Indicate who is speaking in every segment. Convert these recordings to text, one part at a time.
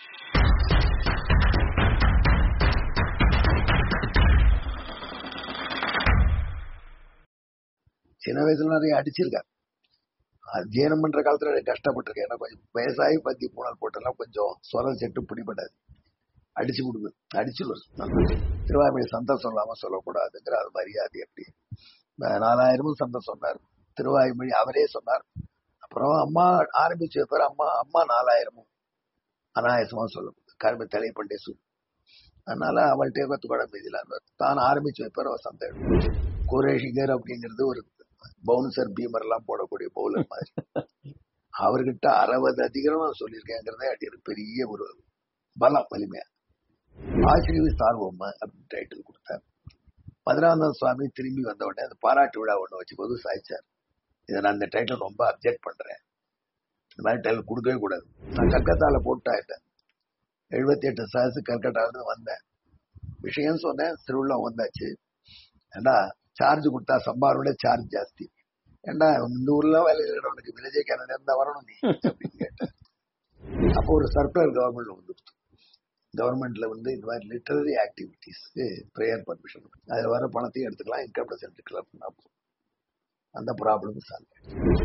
Speaker 1: சின்ன வயசுல நிறைய அடிச்சிருக்கேன் அத்தியனம் பண்ற காலத்துல எனக்கு கஷ்டப்பட்டிருக்கேன் ஏன்னா கொஞ்சம் வயசாகி பத்தி மூணால் போட்டெல்லாம் கொஞ்சம் சொரல் செட்டு பிடிபடாது அடிச்சு கொடுங்க அடிச்சுடுவோம் திருவாய்மொழி சந்தம் சொல்லாம சொல்லக்கூடாதுங்கிற அது மரியாதை அப்படி நாலாயிரமும் சந்தம் சொன்னார் திருவாய்மொழி அவரே சொன்னார் அப்புறம் அம்மா ஆரம்பிச்சு வைப்பார் அம்மா அம்மா நாலாயிரமும் அனாயசமா சொல்லக்கூடாது கருமை தலைப்பண்டே சொல் அதனால அவள்கிட்ட கத்துக்கூட மீதியில் தான் ஆரம்பிச்சு வைப்பார் அவர் சந்தம் குரேஷிகர் அப்படிங்கிறது ஒரு பவுன்சர் பீமர் எல்லாம் போடக்கூடிய பவுலர் மாதிரி அவர்கிட்ட அறுபது அதிகரம் சொல்லியிருக்கேங்கிறதே அடி பெரிய ஒரு பலம் வலிமையா ஆசிரியர் சார்வோம் அப்படின்னு டைட்டில் கொடுத்தார் மதுராந்தன் சுவாமி திரும்பி வந்த உடனே அந்த பாராட்டு விழா ஒண்ணு வச்சு போது சாய்ச்சார் இதை நான் இந்த டைட்டில் ரொம்ப அப்செக்ட் பண்றேன் இந்த மாதிரி டைட்டில் கொடுக்கவே கூடாது நான் கல்கத்தால போட்டாயிட்டேன் எழுபத்தி எட்டு சாசு கல்கட்டால இருந்து வந்தேன் விஷயம் சொன்னேன் திருவிழா வந்தாச்சு ஏண்டா சார்ஜ் கொடுத்தா சம்பாரோட சார்ஜ் ஜாஸ்தி ஏண்டா இந்த ஊர்ல வேலை உனக்கு வில்லேஜே கேனடா இருந்தா வரணும் நீ அப்படின்னு கேட்டேன் அப்போ ஒரு சர்க்குலர் கவர்மெண்ட் வந்துருச்சு கவர்மெண்ட்ல வந்து இந்த மாதிரி லிட்டரரி ஆக்டிவிட்டிஸ்க்கு ப்ரேயர் பர்மிஷன் அதுல வர பணத்தையும் எடுத்துக்கலாம் இன்கம் டேக்ஸ் எடுத்துக்கலாம் அந்த ப்ராப்ளம் சால்வ்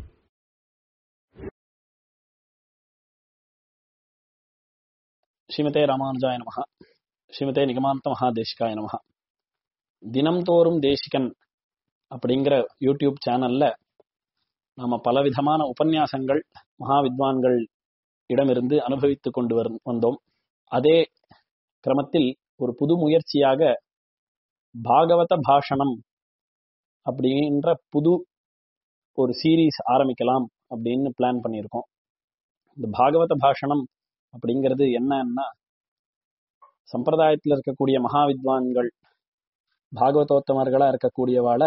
Speaker 2: ஸ்ரீமதே ராமானுஜாய நமஹ ஸ்ரீமதே நிகமாந்த மகாதேசிகாய நமஹ தினம்தோறும் தேசிகன் அப்படிங்கிற யூடியூப் சேனல்ல நாம பலவிதமான உபன்யாசங்கள் மகா வித்வான்கள் இடமிருந்து அனுபவித்துக் கொண்டு வந்தோம் அதே கிரமத்தில் ஒரு புது முயற்சியாக பாகவத பாஷணம் அப்படின்ற புது ஒரு சீரீஸ் ஆரம்பிக்கலாம் அப்படின்னு பிளான் பண்ணியிருக்கோம் இந்த பாகவத பாஷணம் அப்படிங்கிறது என்னன்னா சம்பிரதாயத்தில் இருக்கக்கூடிய மகா வித்வான்கள் பாகவதோத்தமர்களா இருக்கக்கூடியவாளை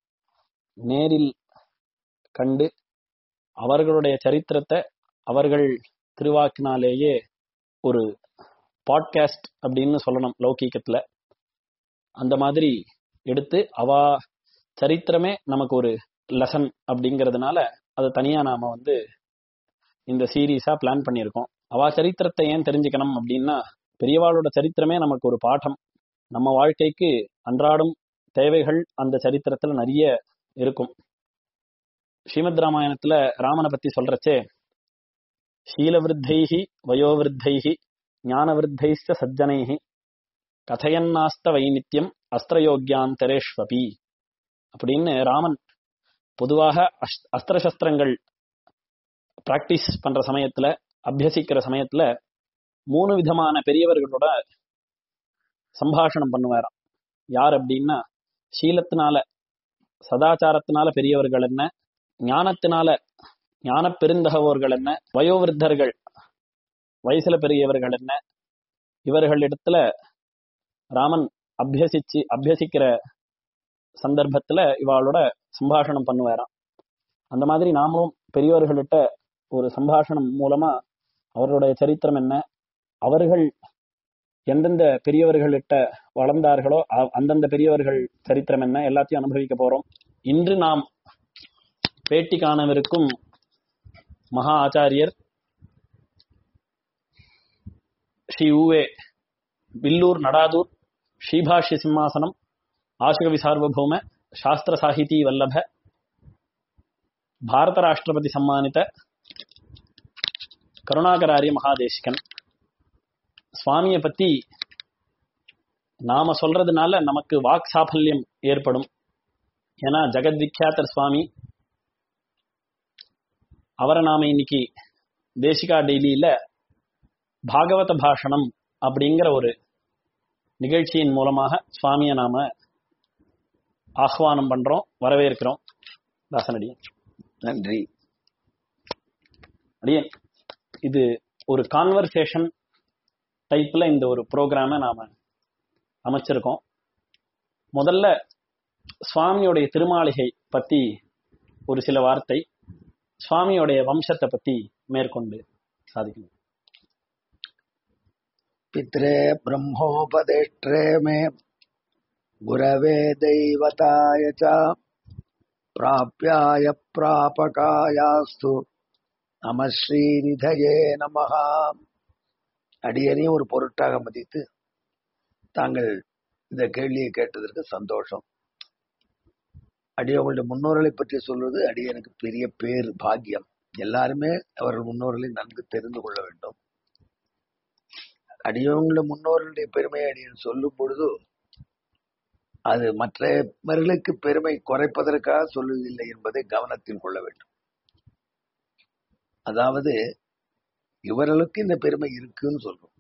Speaker 2: நேரில் கண்டு அவர்களுடைய சரித்திரத்தை அவர்கள் திருவாக்கினாலேயே ஒரு பாட்காஸ்ட் அப்படின்னு சொல்லணும் லௌகீகத்துல அந்த மாதிரி எடுத்து அவா சரித்திரமே நமக்கு ஒரு லெசன் அப்படிங்கிறதுனால அதை தனியா நாம வந்து இந்த சீரீஸா பிளான் பண்ணியிருக்கோம் அவா சரித்திரத்தை ஏன் தெரிஞ்சுக்கணும் அப்படின்னா பெரியவாளோட சரித்திரமே நமக்கு ஒரு பாடம் நம்ம வாழ்க்கைக்கு அன்றாடம் தேவைகள் அந்த சரித்திரத்துல நிறைய இருக்கும் ஸ்ரீமத் ராமாயணத்துல ராமனை பத்தி சொல்றச்சே ஷீலவிருத்தைஹி வயோவிருத்தைஹி ஞானவிருத்தைஸ்த சஜ்ஜனைஹி கதையன்னாஸ்த வைநித்தியம் அஸ்திரயோக்கியாந்தரேஷ்வபி அப்படின்னு ராமன் பொதுவாக அஸ்திர சஸ்திரங்கள் பிராக்டிஸ் பண்ற சமயத்துல அபியசிக்கிற சமயத்துல மூணு விதமான பெரியவர்களோட சம்பாஷணம் பண்ணுவாராம் யார் அப்படின்னா சீலத்தினால சதாச்சாரத்தினால பெரியவர்கள் என்ன ஞானத்தினால ஞான பெருந்தகவோர்கள் என்ன வயோவிருத்தர்கள் வயசுல பெரியவர்கள் என்ன இவர்களிடத்துல ராமன் அபியசிச்சு அபியசிக்கிற சந்தர்ப்பத்துல இவாளோட சம்பாஷணம் பண்ணுவாராம் அந்த மாதிரி நாமளும் பெரியவர்கள்கிட்ட ஒரு சம்பாஷணம் மூலமா அவர்களுடைய சரித்திரம் என்ன அவர்கள் எந்தெந்த பெரியவர்கள்கிட்ட வளர்ந்தார்களோ அந்தந்த பெரியவர்கள் சரித்திரம் என்ன எல்லாத்தையும் அனுபவிக்க போறோம் இன்று நாம் பேட்டி காணவிருக்கும் மகா ஆச்சாரியர் ஸ்ரீ ஊவே வில்லூர் நடாதூர் ஸ்ரீபாஷ்ய சிம்மாசனம் ஆசுகவி சார்வபௌம சாஸ்திர சாகிதி வல்லப பாரத ராஷ்டிரபதி சம்மானித கருணாகராரிய மகாதேசிகன் சுவாமியை பத்தி நாம சொல்றதுனால நமக்கு வாக் சாஃபல்யம் ஏற்படும் ஏன்னா ஜெகத்விக்யாத்தர் சுவாமி அவரை நாம இன்னைக்கு தேசிகா டெய்லியில பாகவத பாஷணம் அப்படிங்கிற ஒரு நிகழ்ச்சியின் மூலமாக சுவாமியை நாம ஆஹ்வானம் பண்றோம் வரவேற்கிறோம் தாசனடியன்
Speaker 1: நன்றி
Speaker 2: அடியன் இது ஒரு கான்வர்சேஷன் டைப்ல இந்த ஒரு ப்ரோக்ராம நாம அமைச்சிருக்கோம் முதல்ல சுவாமியோடைய திருமாளிகை பத்தி ஒரு சில வார்த்தை சுவாமியோடைய வம்சத்தை பத்தி மேற்கொண்டு சாதிக்கணும்
Speaker 1: पित्रे ब्रह्मोपदेष्ट्रे मे गुरवे दैवताय च प्राप्याय प्रापकायास्तु नमः श्रीनिधये नमः அடியனையும் ஒரு பொருட்டாக மதித்து தாங்கள் இந்த கேள்வியை கேட்டதற்கு சந்தோஷம் அடியவங்களுடைய முன்னோர்களை பற்றி சொல்வது அடியனுக்கு பெரிய பேர் பாக்கியம் எல்லாருமே அவர்கள் முன்னோர்களை நன்கு தெரிந்து கொள்ள வேண்டும் அடியவங்களுடைய முன்னோர்களுடைய பெருமை அடியன் சொல்லும் பொழுது அது மற்றவர்களுக்கு பெருமை குறைப்பதற்காக சொல்லுவதில்லை என்பதை கவனத்தில் கொள்ள வேண்டும் அதாவது இவர்களுக்கு இந்த பெருமை இருக்குன்னு சொல்றோம்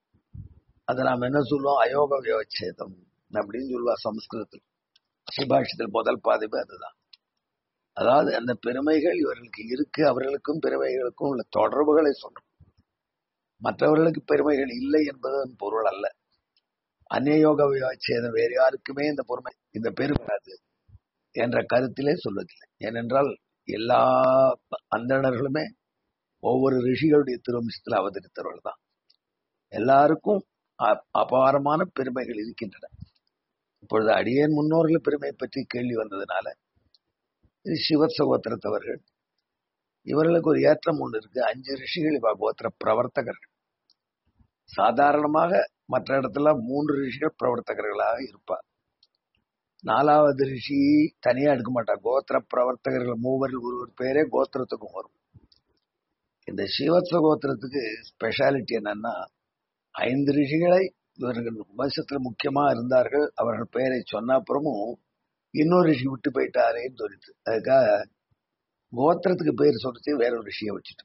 Speaker 1: அதை நாம் என்ன சொல்லுவோம் அயோக வியோச்சேதம் அப்படின்னு சொல்லுவா சமஸ்கிருதத்தில் சிபாஷத்தில் முதல் பாதிப்பு அதுதான் அதாவது அந்த பெருமைகள் இவர்களுக்கு இருக்கு அவர்களுக்கும் பெருமைகளுக்கும் உள்ள தொடர்புகளை சொல்றோம் மற்றவர்களுக்கு பெருமைகள் இல்லை என்பதன் பொருள் அல்ல அந்நியோக விவாச்சேதம் வேறு யாருக்குமே இந்த பொறுமை இந்த பெருமையாது என்ற கருத்திலே சொல்வதில்லை ஏனென்றால் எல்லா அந்தணர்களுமே ஒவ்வொரு ரிஷிகளுடைய திருவம்சத்தில் அவதரித்தவர்கள் தான் எல்லாருக்கும் அபாரமான பெருமைகள் இருக்கின்றன இப்பொழுது அடியேன் முன்னோர்கள் பெருமை பற்றி கேள்வி வந்ததுனால இது சிவ சகோத்திரத்தவர்கள் இவர்களுக்கு ஒரு ஏற்றம் ஒன்று இருக்கு அஞ்சு ரிஷிகள் இவ கோத்திர பிரவர்த்தகர்கள் சாதாரணமாக மற்ற இடத்துல மூன்று ரிஷிகள் பிரவர்த்தகர்களாக இருப்பார் நாலாவது ரிஷி தனியா எடுக்க மாட்டார் கோத்திர பிரவர்த்தகர்கள் மூவரில் ஒருவர் பேரே கோத்திரத்துக்கும் வரும் இந்த சிவத்வ கோத்திரத்துக்கு ஸ்பெஷாலிட்டி என்னன்னா ஐந்து ரிஷிகளை இவர்கள் வம்சத்துல முக்கியமா இருந்தார்கள் அவர்கள் பெயரை சொன்ன அப்புறமும் இன்னொரு ரிஷி விட்டு போயிட்டாரேன்னு தோணித்து அதுக்காக கோத்திரத்துக்கு பேர் சொல்லிச்சு வேற ஒரு ரிஷியை வச்சுட்டு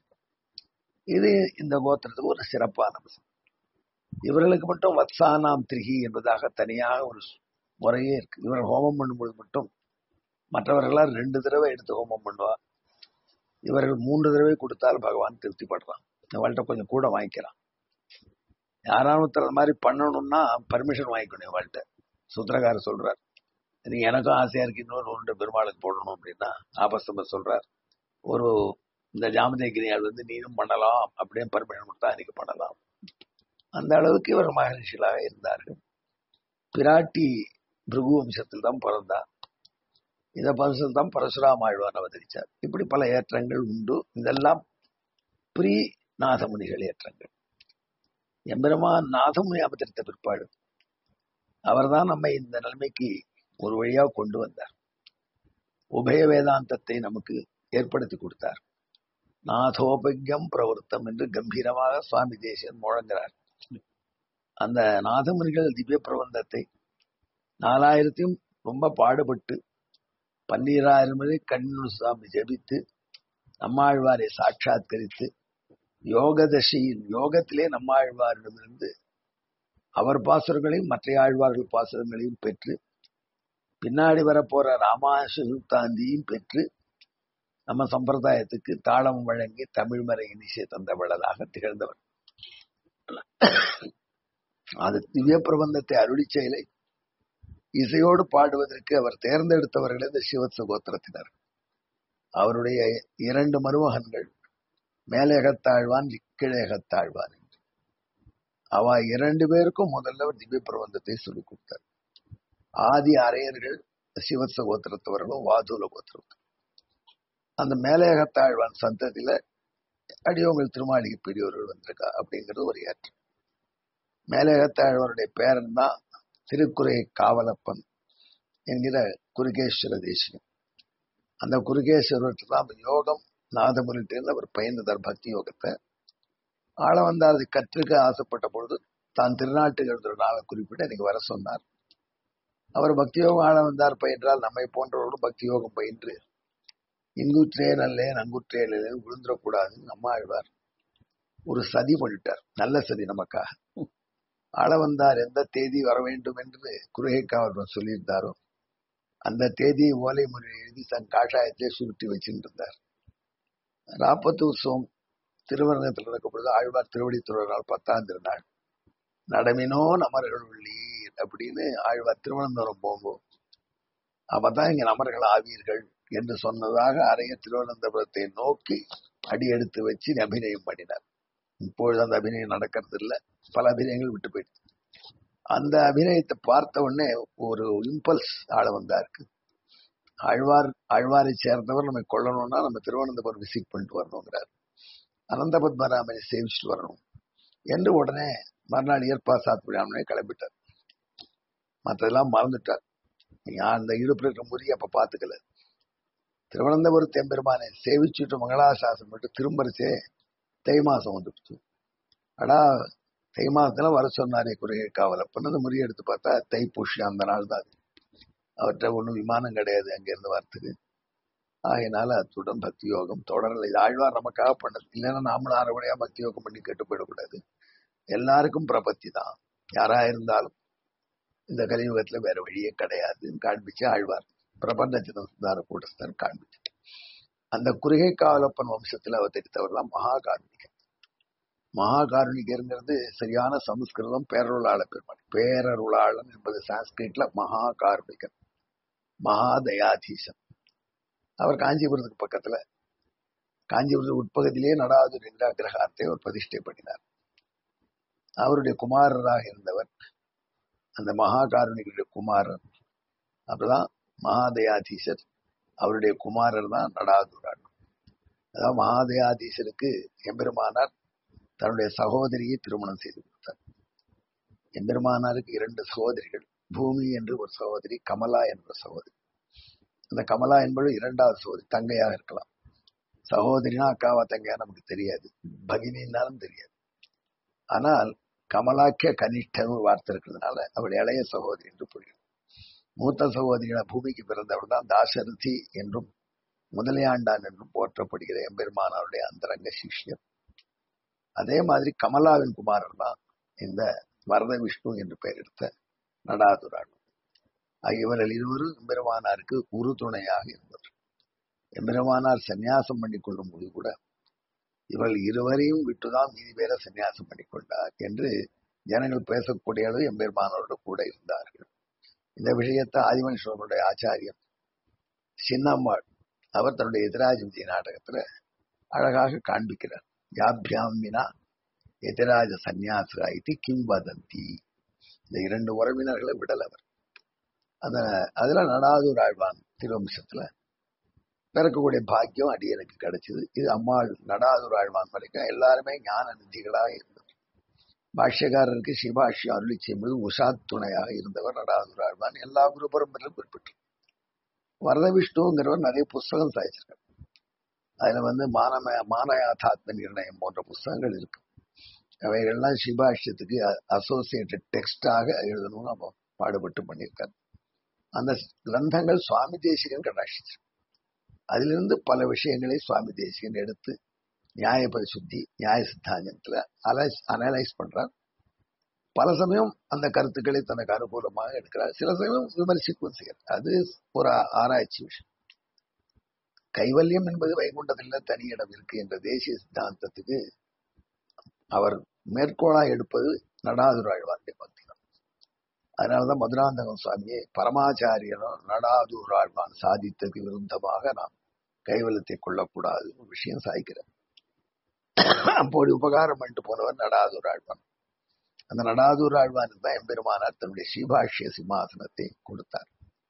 Speaker 1: இது இந்த கோத்திரத்துக்கு ஒரு சிறப்பான அம்சம் இவர்களுக்கு மட்டும் வத்சானாம் திரிகி என்பதாக தனியாக ஒரு முறையே இருக்கு இவர்கள் ஹோமம் பண்ணும்போது மட்டும் மற்றவர்களால் ரெண்டு தடவை எடுத்து ஹோமம் பண்ணுவா இவர்கள் மூன்று தடவை கொடுத்தால் பகவான் திருப்திப்படுறான் அவள்கிட்ட கொஞ்சம் கூட வாங்கிக்கிறான் யாராவது ஒருத்தர் மாதிரி பண்ணணும்னா பர்மிஷன் வாங்கிக்கணும் இவள்கிட்ட சூத்திரக்காரர் சொல்றார் நீ எனக்கும் ஆசையா இருக்கு இன்னொரு ஒன்று பெருமாளுக்கு போடணும் அப்படின்னா ஆபஸ்தம்பர் சொல்றார் ஒரு இந்த ஜாமதேகிரியால் வந்து நீனும் பண்ணலாம் அப்படியே பர்மிஷன் கொடுத்தா அன்னைக்கு பண்ணலாம் அந்த அளவுக்கு இவர் மகரிஷிகளாக இருந்தார்கள் பிராட்டி பிருகு வம்சத்தில் தான் பிறந்தார் இந்த வம்சத்தில் தான் பரசுராம ஆழ்வார் அவதரிச்சார் இப்படி பல ஏற்றங்கள் உண்டு இதெல்லாம் பிரி நாதமுனிகள் ஏற்றங்கள் எம்பெருமான் நாதமுனி அவதரித்த பிற்பாடு அவர்தான் நம்மை இந்த நிலைமைக்கு ஒரு வழியாக கொண்டு வந்தார் உபய வேதாந்தத்தை நமக்கு ஏற்படுத்தி கொடுத்தார் நாதோபக்யம் பிரவருத்தம் என்று கம்பீரமாக சுவாமி தேசியன் முழங்குகிறார் அந்த நாதமுனிகள் திவ்ய பிரபந்தத்தை நாலாயிரத்தையும் ரொம்ப பாடுபட்டு பன்னீராயிரம் வரை கண்ணு சுவாமி ஜபித்து நம்மாழ்வாரை சாட்சாத்கரித்து யோகதசையில் யோகத்திலே நம்மாழ்வாரிடமிருந்து அவர் பாசுரங்களையும் மற்ற ஆழ்வார்கள் பாசுரங்களையும் பெற்று பின்னாடி வரப்போற ராமாசுத்தாந்தியும் பெற்று நம்ம சம்பிரதாயத்துக்கு தாளம் வழங்கி தமிழ் மறை இனிசை தந்தவளதாக திகழ்ந்தவர் அது திவ்ய பிரபந்தத்தை அருளி செயலை இசையோடு பாடுவதற்கு அவர் தேர்ந்தெடுத்தவர்கள் இந்த சிவத் சகோத்திரத்தினர் அவருடைய இரண்டு மருமகன்கள் மேலேகத்தாழ்வான் கீழேகத்தாழ்வான் என்று அவ இரண்டு பேருக்கும் முதல்ல திவ்ய பிரபந்தத்தை சொல்லிக் கொடுத்தார் ஆதி அரையர்கள் சிவத் சகோத்திரத்தவர்களும் வாதூல கோத்திரம் அந்த மேலேகத்தாழ்வான் சந்ததியில அடியோங்கள் திருமாளிகை பெரியவர்கள் வந்திருக்கா அப்படிங்கிறது ஒரு ஏற்றம் மேலேகத்தாழ்வாருடைய பேரன் தான் திருக்குறை காவலப்பன் என்கிற குருகேஸ்வர தேசியம் அந்த குருகேஸ்வரத்தில் தான் யோகம் நாதமுனிட்டு அவர் பயின்றார் பக்தி யோகத்தை ஆள வந்தார் அதை கற்றுக்க ஆசைப்பட்ட பொழுது தான் திருநாட்டுக்கு எழுதுற நாளை குறிப்பிட்டு எனக்கு வர சொன்னார் அவர் பக்தி யோகம் ஆள வந்தார் பயின்றால் நம்மை போன்றவரோடு பக்தி யோகம் பயின்று இங்குற்றே நல்லேன் அங்குற்றே நல்லேன் விழுந்துடக்கூடாதுன்னு நம்ம ஆழ்வார் ஒரு சதி பண்ணிட்டார் நல்ல சதி நமக்காக ஆள வந்தார் எந்த தேதி வர வேண்டும் என்று குருகைக்காவல் சொல்லியிருந்தாரோ அந்த தேதியை ஓலை மொழி எழுதி தன் காஷாயத்தை சுருட்டி வச்சுட்டு இருந்தார் ராப்பத்து உற்சவம் திருவரங்கத்தில் நடக்கப்படுது ஆழ்வார் திருவடி திருநாள் பத்தாம் திருநாள் நடமினோ நமர்கள் உள்ளீர் அப்படின்னு ஆழ்வார் திருவனந்தபுரம் போகும்போது அப்பதான் இங்க நமர்கள் ஆவீர்கள் என்று சொன்னதாக அறைய திருவனந்தபுரத்தை நோக்கி அடி எடுத்து வச்சு அபிநயம் பண்ணினார் இப்பொழுது அந்த அபிநயம் நடக்கிறது இல்லை பல அபிநயங்கள் விட்டு போயிடுச்சு அந்த அபிநயத்தை பார்த்த உடனே ஒரு இம்பல்ஸ் ஆள வந்தாருக்கு ஆழ்வார் ஆழ்வாரை சேர்ந்தவர் நம்ம கொள்ளணும்னா நம்ம திருவனந்தபுரம் விசிட் பண்ணிட்டு வரணுங்கிறார் அனந்த பத்மராமனை சேவிச்சுட்டு வரணும் என்று உடனே மறுநாள் இயற்பா சாப்பிடாமலே கிளம்பிட்டார் மற்றதெல்லாம் மறந்துட்டார் நான் அந்த இடுப்புல இருக்கிற முறி அப்ப பாத்துக்கல திருவனந்தபுரம் தெம்பெருமானை சேவிச்சுட்டு மங்களாசாசனம் மட்டும் திரும்பரிச்சே தை மாசம் வந்துடுச்சு அடா தை மாசத்துல வர சொன்னாரே குறைய காவலப்பன்னு அந்த முறி எடுத்து பார்த்தா தை புஷி அந்த நாள் தான் அது. அவர்கிட்ட ஒண்ணும் விமானம் கிடையாது அங்க இருந்து வரத்துக்கு ஆகையினால அத்துடன் பக்தி யோகம் தொடரல இது ஆழ்வார் நமக்காக பண்ணது இல்லைன்னா நாமளும் அரைபடியா பக்தி யோகம் பண்ணி கெட்டு போயிடக்கூடாது எல்லாருக்கும் பிரபத்தி தான் யாரா இருந்தாலும் இந்த கலியுகத்துல வேற வழியே கிடையாதுன்னு காண்பிச்சு ஆழ்வார் பிரபஞ்சத்தின சுந்தார கூட்டஸ்தன் காண்பிச்சு அந்த குறுகை காவலப்பன் வம்சத்துல அவதரித்தவர் தான் மகாகாருணிகர் மகாகாருணிகர்ங்கிறது சரியான சமஸ்கிருதம் பேரருளாள பெருமாள் பேரருளாளன் என்பது சான்ஸ்கிரிட்ல மகாகாருணிகர் மகாதயாதீசன் அவர் காஞ்சிபுரத்துக்கு பக்கத்துல காஞ்சிபுரத்து உட்பகுதியிலேயே நடாதுர் என்ற அக்ரஹாரத்தை அவர் பிரதிஷ்டை பண்ணினார் அவருடைய குமாரராக இருந்தவர் அந்த மகாகாருணிகளுடைய குமாரர் அப்பதான் மகாதயாதீசர் அவருடைய குமாரர் தான் நடாதுரான் அதாவது மகாதயாதீசருக்கு எம்பெருமானார் தன்னுடைய சகோதரியை திருமணம் செய்து கொடுத்தார் எம்பெருமானாருக்கு இரண்டு சகோதரிகள் பூமி என்று ஒரு சகோதரி கமலா என்ற சகோதரி அந்த கமலா என்பது இரண்டாவது சகோதரி தங்கையாக இருக்கலாம் சகோதரினா அக்காவா தங்கையா நமக்கு தெரியாது பகினின்னாலும் தெரியாது ஆனால் கமலாக்கிய கனிஷ்டன் ஒரு வார்த்தை இருக்கிறதுனால அவள் இளைய சகோதரி என்று புரியும் மூத்த சகோதரியான பூமிக்கு பிறந்தவர் தான் தாசரதி என்றும் முதலியாண்டான் என்றும் போற்றப்படுகிற எம்பெருமானாருடைய அந்தரங்க சிஷ்யர் அதே மாதிரி கமலாவின் குமாரர் தான் இந்த வரத விஷ்ணு என்று பெயர் எடுத்த நடாதுரான் இவர்கள் இருவரும் எம்பெருமானாருக்கு உரு துணையாக இருந்தவர் எம்பெருமானார் சந்நியாசம் பண்ணி கொள்ளும் போது கூட இவர்கள் இருவரையும் விட்டுதான் மீதி பேரை சந்நியாசம் பண்ணி கொண்டார் என்று ஜனங்கள் பேசக்கூடிய அளவு எம்பெருமானோடு கூட இருந்தார்கள் இந்த விஷயத்தை ஆதிமனுஷனுடைய ஆச்சாரியன் சின்னம்மாள் அவர் தன்னுடைய எதிராஜ நாடகத்துல அழகாக காண்பிக்கிறார் யாபியாம் வினா எதிராஜ சந்நியாசா இது கிம் வதந்தி இந்த இரண்டு உறவினர்களை விடல் அவர் அத அதுல நடாதூர் ஆழ்வான் திருவம்சத்துல பிறக்கக்கூடிய பாக்கியம் அடியனுக்கு கிடைச்சது இது அம்மாள் நடாதூர் ஆழ்வான் வரைக்கும் எல்லாருமே ஞான நிதிகளாக இருந்தவர் பாஷ்யக்காரருக்கு சிவாஷ்யம் அருளி செய்யும்போது உஷாத் துணையாக இருந்தவர் நடாதூர் ஆழ்வான் எல்லா குரு பரம்பரையிலும் குறிப்பிட்டு வரத விஷ்ணுங்கிறவர் நிறைய புஸ்தகம் சாய்ச்சிருக்கார் அதுல வந்து மானம மானயாதாத்ம நிர்ணயம் போன்ற புஸ்தகங்கள் இருக்கு அவைகள்லாம் சிபாஷ்யத்துக்கு அசோசியேட்டட் டெக்ஸ்டாக எழுதணும்னு அப்போ பாடுபட்டு பண்ணியிருக்காரு அந்த கிரந்தங்கள் சுவாமி தேசிகன் கடாட்சிச்சு அதிலிருந்து பல விஷயங்களை சுவாமி தேசிகன் எடுத்து நியாய பரிசுத்தி நியாய சித்தாந்தத்துல அலைஸ் அனலைஸ் பண்றார் பல சமயம் அந்த கருத்துக்களை தனக்கு அனுகூலமாக எடுக்கிறார் சில சமயம் விமர்சிக்கவும் செய்கிறார் அது ஒரு ஆராய்ச்சி விஷயம் கைவல்யம் என்பது வைகுண்டத்தில் தனி இடம் இருக்கு என்ற தேசிய சித்தாந்தத்துக்கு அவர் மேற்கோளா எடுப்பது நடாதுராழ்வாருடைய பக்தி தான் அதனாலதான் மதுராந்தகம் சுவாமியை பரமாச்சாரியனும் நடாதுராழ்வான் சாதித்ததுக்கு விருந்தமாக நாம் கைவல்யத்தை கொள்ளக்கூடாது ஒரு விஷயம் சாய்க்கிறார் அப்போது உபகாரம் பண்ணிட்டு போனவர் நடாதூர் ஆழ்வான் அந்த நடாதூர் ஆழ்வானுக்கு தான் எம்பெருமானார் தன்னுடைய ஸ்ரீபாஷ்ய சிம்மாசனத்தை கொடுத்தார்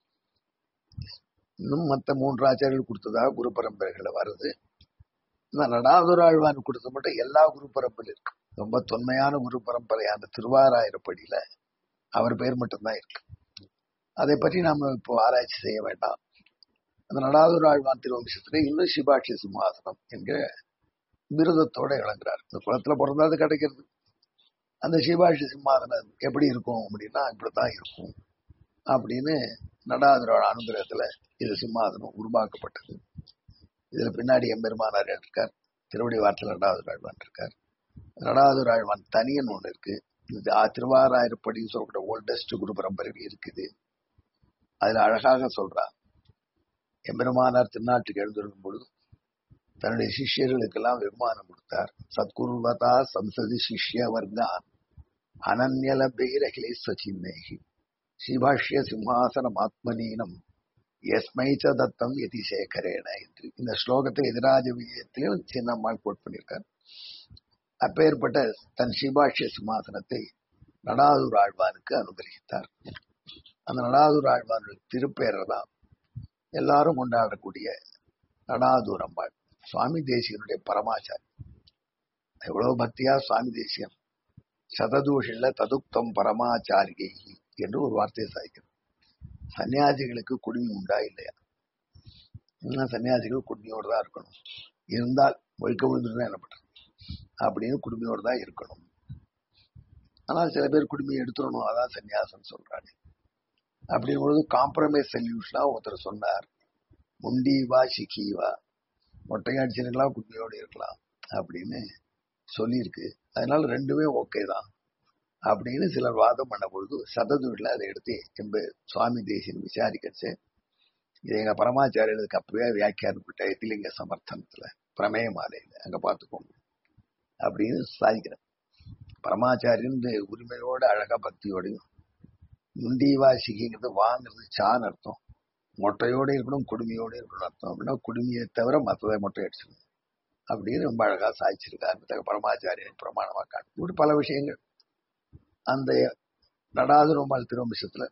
Speaker 1: இன்னும் மற்ற மூன்று ஆச்சாரியர்கள் கொடுத்ததாக குரு பரம்பரைகளை வருது இந்த நடாதூர் ஆழ்வான் கொடுத்த மட்டும் எல்லா குரு பரம்பரையும் இருக்கு ரொம்ப தொன்மையான குரு பரம்பரை அந்த திருவாராயிரப்படியில அவர் பெயர் மட்டும்தான் இருக்கு அதை பற்றி நாம இப்போ ஆராய்ச்சி செய்ய வேண்டாம் அந்த நடாதூர் ஆழ்வான் திருவம்சத்துல இன்னும் சிபாட்சி சிம்மாசனம் என்கிற விருதத்தோட இழங்குறார் இந்த குளத்துல பிறந்தாது கிடைக்கிறது அந்த சிவாஷி சிம்மாசனம் எப்படி இருக்கும் அப்படின்னா இப்படித்தான் இருக்கும் அப்படின்னு நடாதுரோட அனுகிரகத்துல இது சிம்மாசனம் உருவாக்கப்பட்டது இதுல பின்னாடி எம்பெருமானார் இருக்கார் திருவடி வாரத்தில் நடாதுர் ஆழ்வான் இருக்கார் நடாதுர் ஆழ்வான் தனியன் ஒண்ணு இருக்கு இது திருவாராயிரப்படி சொல்லக்கூடிய ஓல்டஸ்ட் குரு பரம்பரை இருக்குது அதுல அழகாக சொல்றார் எம்பெருமானார் திருநாட்டுக்கு எழுந்திருக்கும் பொழுது தன்னுடைய சிஷ்யர்களுக்கெல்லாம் வெகுமானம் கொடுத்தார் சத்குருவதா சம்சதி சிஷ்ய வர்கான் அனன்யலபைரகிலே சச்சின்னேகி ஸ்ரீபாஷ்ய சிம்ஹாசனம் ஆத்மனீனம் எஸ்மை ச தத்தம் எதி சேகரேன என்று இந்த ஸ்லோகத்தை எதிராஜ விஜயத்திலும் சின்னம்மாள் கோட் பண்ணியிருக்கார் அப்பேற்பட்ட தன் ஸ்ரீபாஷ்ய சிம்மாசனத்தை நடாதூர் ஆழ்வானுக்கு அனுகிரகித்தார் அந்த நடாதூர் ஆழ்வானுடைய திருப்பேரர் தான் எல்லாரும் கொண்டாடக்கூடிய நடாதூர் அம்பாள் சுவாமி தேசிகனுடைய பரமாச்சாரி எவ்வளவு பக்தியா சுவாமி தேசிகன் சததூஷில ததுக்தம் பரமாச்சாரிகை என்று ஒரு வார்த்தையை சாய்க்கிறது சன்னியாசிகளுக்கு குடுமி உண்டா இல்லையா இன்னும் சன்னியாசிகள் குடுமையோடு தான் இருக்கணும் இருந்தால் ஒழுக்க விழுந்துட்டு என்ன பண்றது அப்படின்னு குடுமையோடு தான் இருக்கணும் ஆனால் சில பேர் குடுமையை எடுத்துடணும் அதான் சன்னியாசம் சொல்றாங்க அப்படின் பொழுது காம்ப்ரமைஸ் சொல்யூஷனா ஒருத்தர் சொன்னார் முண்டீவா சிக்கீவா மொட்டையாடிச்சிருக்கலாம் குடுமையோடு இருக்கலாம் அப்படின்னு சொல்லியிருக்கு அதனால ரெண்டுமே ஓகே தான் அப்படின்னு சிலர் வாதம் பண்ண பொழுது சததுல அதை எடுத்து எம்ப சுவாமி தேசியன் விசாரிக்கச்சு இது எங்க பரமாச்சாரியர்களுக்கு அப்பவே வியாக்கியானப்பட்ட எத்திலிங்க சமர்த்தனத்துல பிரமேய மாலையில அங்க பார்த்துக்கோங்க அப்படின்னு சாதிக்கிறேன் பரமாச்சாரியன் உரிமையோட அழகா பக்தியோடையும் முண்டிவா சிகிங்கிறது வாங்குறது சான்னு அர்த்தம் மொட்டையோட இருக்கணும் குடுமையோட இருக்கணும் அர்த்தம் அப்படின்னா குடுமையை தவிர மற்றதை மொட்டை அடிச்சிடணும் அப்படின்னு ரொம்ப அழகா சாதிச்சிருக்காரு பரமாச்சாரியன் பிரமாணமா காட்டு இப்படி பல விஷயங்கள் அந்த நடாதுரம்பாள் திருவம்சத்துல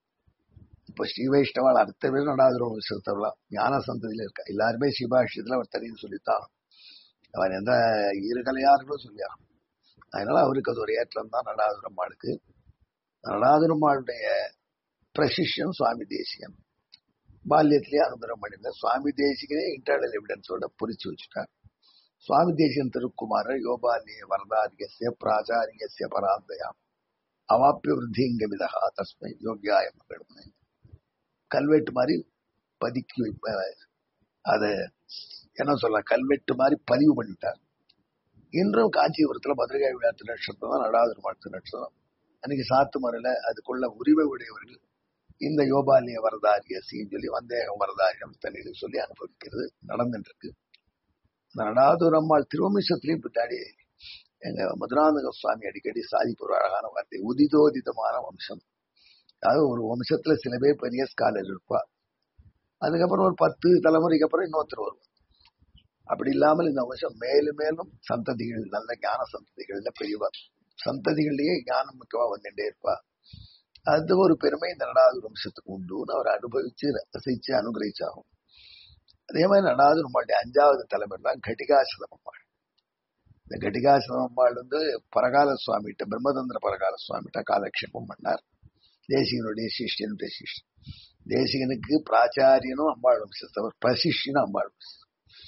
Speaker 1: இப்ப ஸ்ரீ வைஷ்ணவாள் அடுத்த பேர் நடாதுரம் விஷயத்தவளாம் ஞான சந்ததியில இருக்கா எல்லாருமே சிவாஷ்யத்துல அவர் தெரியும் சொல்லித்தான் அவர் எந்த இருகலையார்களும் சொல்லியா அதனால அவருக்கு அது ஒரு ஏற்றம் தான் நடாதுரம்மாளுக்கு நடாதுரம்மாளுடைய பிரசிஷன் சுவாமி தேசியன் பால்யத்திலேயே அனுகிரம் பண்ணிருந்த சுவாமி தேசிகனே இன்டர்னல் எவிடன்ஸோட புரிச்சு வச்சுட்டார் சுவாமி தேசிகன் திருக்குமாரர் யோபாலிய வரதாரியசிய பிராச்சாரியசிய பராந்தயாம் அவாப்பிய விருத்திங்க விதகா தஸ்மை யோகியாய மகளுமே கல்வெட்டு மாதிரி பதுக்கி வைப்ப அத என்ன சொல்ல கல்வெட்டு மாதிரி பதிவு பண்ணிட்டார் இன்றும் காஞ்சிபுரத்துல பத்திரிகை விழா திருநட்சத்திரம் தான் நடாதிருமாள் திருநட்சத்திரம் அன்னைக்கு சாத்து மறையில அதுக்குள்ள உரிமை உடையவர்கள் இந்த யோபாலிய வரதாரியசின்னு சொல்லி வந்தேகம் வரதாரியம் தண்ணியில் சொல்லி அனுபவிக்கிறது நடந்துட்டு இருக்கு இந்த நடாதுரம்மாள் திருவமிஷத்திலையும் பின்னாடி எங்க மதுராந்தக சுவாமி அடிக்கடி சாதிப்பு ஒரு அழகான வார்த்தை உதிதோதிதமான வம்சம் அதாவது ஒரு வம்சத்துல சில பேர் பெரிய ஸ்காலர் இருப்பா அதுக்கப்புறம் ஒரு பத்து தலைமுறைக்கு அப்புறம் இன்னொருத்தர் வருவார் அப்படி இல்லாமல் இந்த வம்சம் மேலும் மேலும் சந்ததிகள் நல்ல ஞான சந்ததிகள்ல பெரியவா சந்ததிகள்லயே ஞானம் மிக்கவா வந்துட்டே இருப்பா அது ஒரு பெருமை இந்த நடாது வம்சத்துக்கு உண்டுன்னு அவர் அனுபவிச்சு ரசிச்சு அனுகிரகிச்சாகும் அதே மாதிரி நடாது நம்மளுடைய அஞ்சாவது தலைமுறை தான் கட்டிகாசிரம அம்மாள் இந்த கட்டிகாசிரம அம்மாள் வந்து பரகால சுவாமிகிட்ட பிரம்மதந்திர பரகால சுவாமிகிட்ட காலக்ஷேபம் பண்ணார் தேசிகனுடைய சிஷ்யனுடைய சிஷ்யன் தேசிகனுக்கு பிராச்சாரியனும் அம்பாள் வம்சத்தவர் பிரசிஷ்யனும் அம்பாள் வம்சம்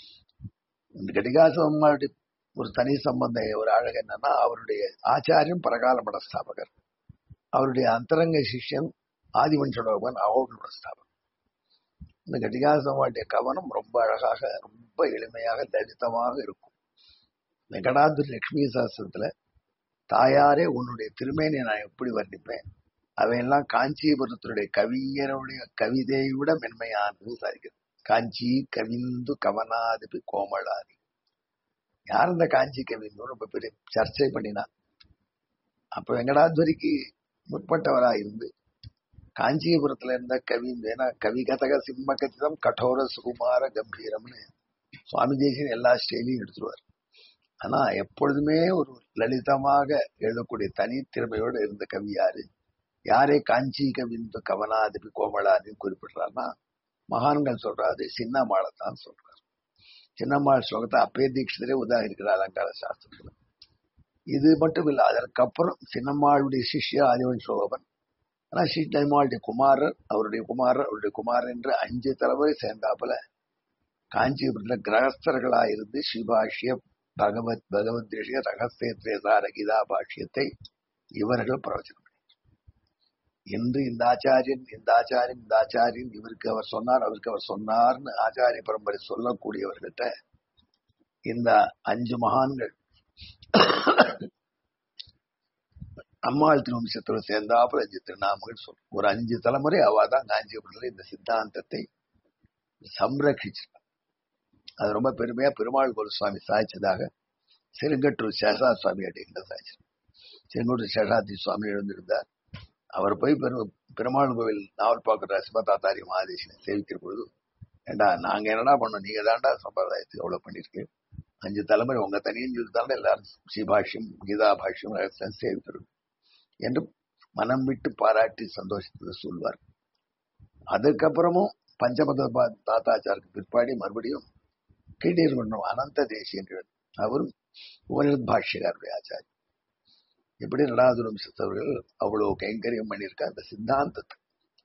Speaker 1: இந்த கடிகாசம் அம்மாளுடைய ஒரு தனி சம்பந்தம் ஒரு அழகு என்னன்னா அவருடைய ஆச்சாரியன் பரகால மட ஸ்தாபகர் அவருடைய அந்தரங்க சிஷ்யன் ஆதிவன்சடோபன் அவோகனோட ஸ்தாபகர் இந்த கடிகாசம்மாளுடைய கவனம் ரொம்ப அழகாக ரொம்ப எளிமையாக லலிதமாக இருக்கும் வெங்கடாதுரி லட்சுமி சாஸ்திரத்துல தாயாரே உன்னுடைய திருமேனியை நான் எப்படி வர்ணிப்பேன் அவையெல்லாம் காஞ்சிபுரத்தினுடைய கவிஞருடைய கவிதையை விட மென்மையானது சாதிக்கிறது காஞ்சி கவிந்து கவனாதிபி கோமளாதி யார் இந்த காஞ்சி கவிந்து ரொம்ப பெரிய சர்ச்சை பண்ணினா அப்ப வெங்கடாத்வரிக்கு முற்பட்டவரா இருந்து காஞ்சிபுரத்துல இருந்த கவி ஏன்னா கவி கதக சிம்ம கதிதம் கடோர சுகுமார கம்பீரம்னு சுவாமி தேசியன் எல்லா ஸ்டைலையும் எடுத்துருவார் ஆனா எப்பொழுதுமே ஒரு லலிதமாக எழுதக்கூடிய தனி திறமையோடு இருந்த கவி யாரு யாரே காஞ்சி கவிந்து கவனாதிபி கோமலாதின்னு குறிப்பிடுறாருன்னா மகான்கள் சொல்றாரு சின்னம்மாளைத்தான் சொல்றாரு சின்னம்மாள் ஸ்லோகத்தை அப்பே தீட்சிதரே உதாகரிக்கிறார் அலங்கார சாஸ்திரத்துல இது மட்டும் இல்ல அதற்கப்புறம் சின்னம்மாளுடைய சிஷ்ய ஆதிவன் சோகவன் ஆனா சின்னம்மாளுடைய குமாரர் அவருடைய குமாரர் அவருடைய குமாரர் என்று அஞ்சு தலைமுறை சேர்ந்தாப்புல காஞ்சிபுரத்துல கிரகஸ்தர்களா இருந்து சிவபாஷ்ய பகவத் பகவத் தேசிய ரகசியத்ரேசார கீதா பாஷ்யத்தை இவர்கள் பிரவச்சனம் என்று இந்த ஆச்சாரியன் இந்த ஆச்சாரியன் இந்த ஆச்சாரியன் இவருக்கு அவர் சொன்னார் அவருக்கு அவர் சொன்னார்னு ஆச்சாரிய பரம்பரை சொல்லக்கூடியவர்கிட்ட இந்த அஞ்சு மகான்கள் அம்மாள் திருவம்சத்தோட சேர்ந்தாப்புல அஞ்சு திருநாமங்கள் சொல் ஒரு அஞ்சு தலைமுறை அவ தான் காஞ்சிபுரத்துல இந்த சித்தாந்தத்தை சம்ரட்சிச்சிருக்காங்க அது ரொம்ப பெருமையா பெருமாள் கோல் சுவாமி சாய்ச்சதாக செருங்கட்டூர் சேஷா சுவாமி அப்படிங்கிற சாய்ச்சி செருங்கட்டூர் சேஷாதி சுவாமி எழுந்திருந்தார் அவர் போய் பெரு பெருமாள் கோவில் நாவல் பார்க்குற சிவதாத்தாரி மகாதேசனை சேவிக்கிற பொழுது ஏண்டா நாங்க என்னடா பண்ணோம் நீங்க தாண்டா சம்பிரதாயத்துக்கு எவ்வளவு பண்ணிருக்கீங்க அஞ்சு தலைமுறை உங்க தனியும் சொல்லி தாண்டா எல்லாரும் ஸ்ரீபாஷ்யம் கீதா பாஷ்யம் ரகசியம் சேவிக்கிறோம் என்று மனம் விட்டு பாராட்டி சந்தோஷத்தை சொல்வார் அதுக்கப்புறமும் பஞ்சமத தாத்தாச்சாருக்கு பிற்பாடி மறுபடியும் கீழீர் கொண்டோம் அனந்த தேசியன் அவரும் உபனிஷத் பாஷ்யக்காருடைய ஆச்சாரி எப்படி நடாதுரம் சித்தவர்கள் அவ்வளவு கைங்கரியம் பண்ணியிருக்க அந்த சித்தாந்தத்தை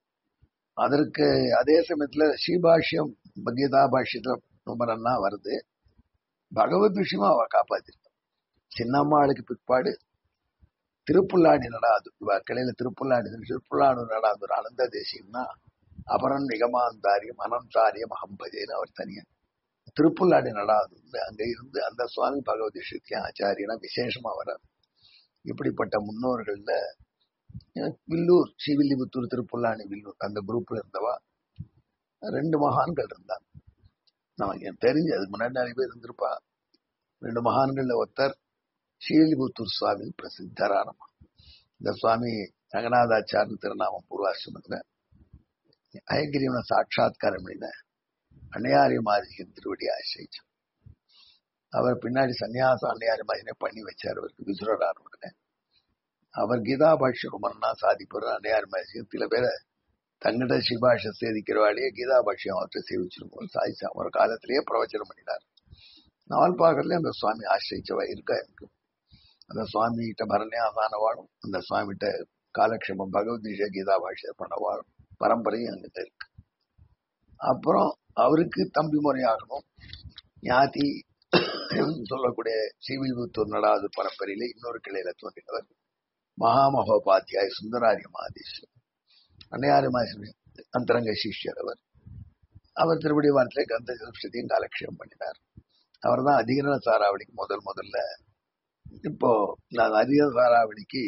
Speaker 1: அதற்கு அதே சமயத்துல ஸ்ரீபாஷ்யம் கீதா பாஷ்யத்துல ரொம்ப நன்னா வருது பகவத் விஷயமா அவ காப்பாத்திருக்க சின்னம்மாளுக்கு பிற்பாடு திருப்புல்லாடி நடாது இவ கிளையில திருப்புல்லாடி திருப்புல்லாடு நடாது ஒரு அனந்த தேசியம்னா அபரன் நிகமாந்தாரியம் அனந்தாரியம் அகம்பஜேன்னு அவர் தனியா திருப்புல்லாடி நடாது அங்க இருந்து அந்த சுவாமி பகவதி ஸ்ரீ ஆச்சாரியனா விசேஷமா வரார் இப்படிப்பட்ட முன்னோர்கள்ல வில்லூர் ஸ்ரீவில்லிபுத்தூர் திருப்புல்லாணி வில்லூர் அந்த குரூப்ல இருந்தவா ரெண்டு மகான்கள் இருந்தாங்க நமக்கு எனக்கு தெரிஞ்சு அதுக்கு முன்னாடி நிறைய பேர் இருந்திருப்பா ரெண்டு மகான்கள்ல ஒருத்தர் ஸ்ரீவில்லிபுத்தூர் சுவாமி பிரசித்தரானமா இந்த சுவாமி ரங்கநாதாச்சார்னு திருநாமம் பூர்வாசிரமத்துல அயகிரிவன சாட்சாத்காரம் பண்ணின அன்னையாரிய மாதிரியின் திருவடி ஆசிரியம் அவர் பின்னாடி சன்னியாசம் அன்னையாரி மாதிரினே பண்ணி வச்சார் அவருக்கு விசுரரார் உடனே அவர் கீதா பாஷ்யம் ரொம்ப நல்லா சாதிப்பார் அன்னையார் மாதிரி சில பேரை தங்கிட்ட சிபாஷ சேதிக்கிறவாடியே கீதா பாஷ்யம் அவர்கிட்ட சேவிச்சிருக்கோம் சாதிச்சா ஒரு காலத்திலேயே பிரவச்சனம் பண்ணினார் நாவல்பாகர்லயே அந்த சுவாமி ஆசிரிச்சவா இருக்கா எனக்கு அந்த சுவாமி கிட்ட பரண்யாசான வாழும் அந்த சுவாமி கிட்ட காலக்ஷேபம் பகவத்கீதை கீதா பாஷ்யம் பண்ண வாழும் பரம்பரையும் அங்கிட்ட இருக்கு அப்புறம் அவருக்கு தம்பி முறையாகணும் ஞாதி சொல்லக்கூடிய ஸ்ரீவில்புத்தூர் நடாது பரம்பரையில இன்னொரு கிளையில தோன்றினவர் மகாமகோபாத்தியாய் சுந்தராரிய மகாதேஸ்வர் அன்னையாரி மகேஸ்வரி அந்தரங்க சிஷ்யர் அவர் அவர் திருப்படி வாரத்திலே கந்த சதுஷ்டத்தையும் காலக்ஷேபம் பண்ணினார் அவர் தான் அதிகரண சாராவளிக்கு முதல் முதல்ல இப்போ நான் அதிக சாராவளிக்கு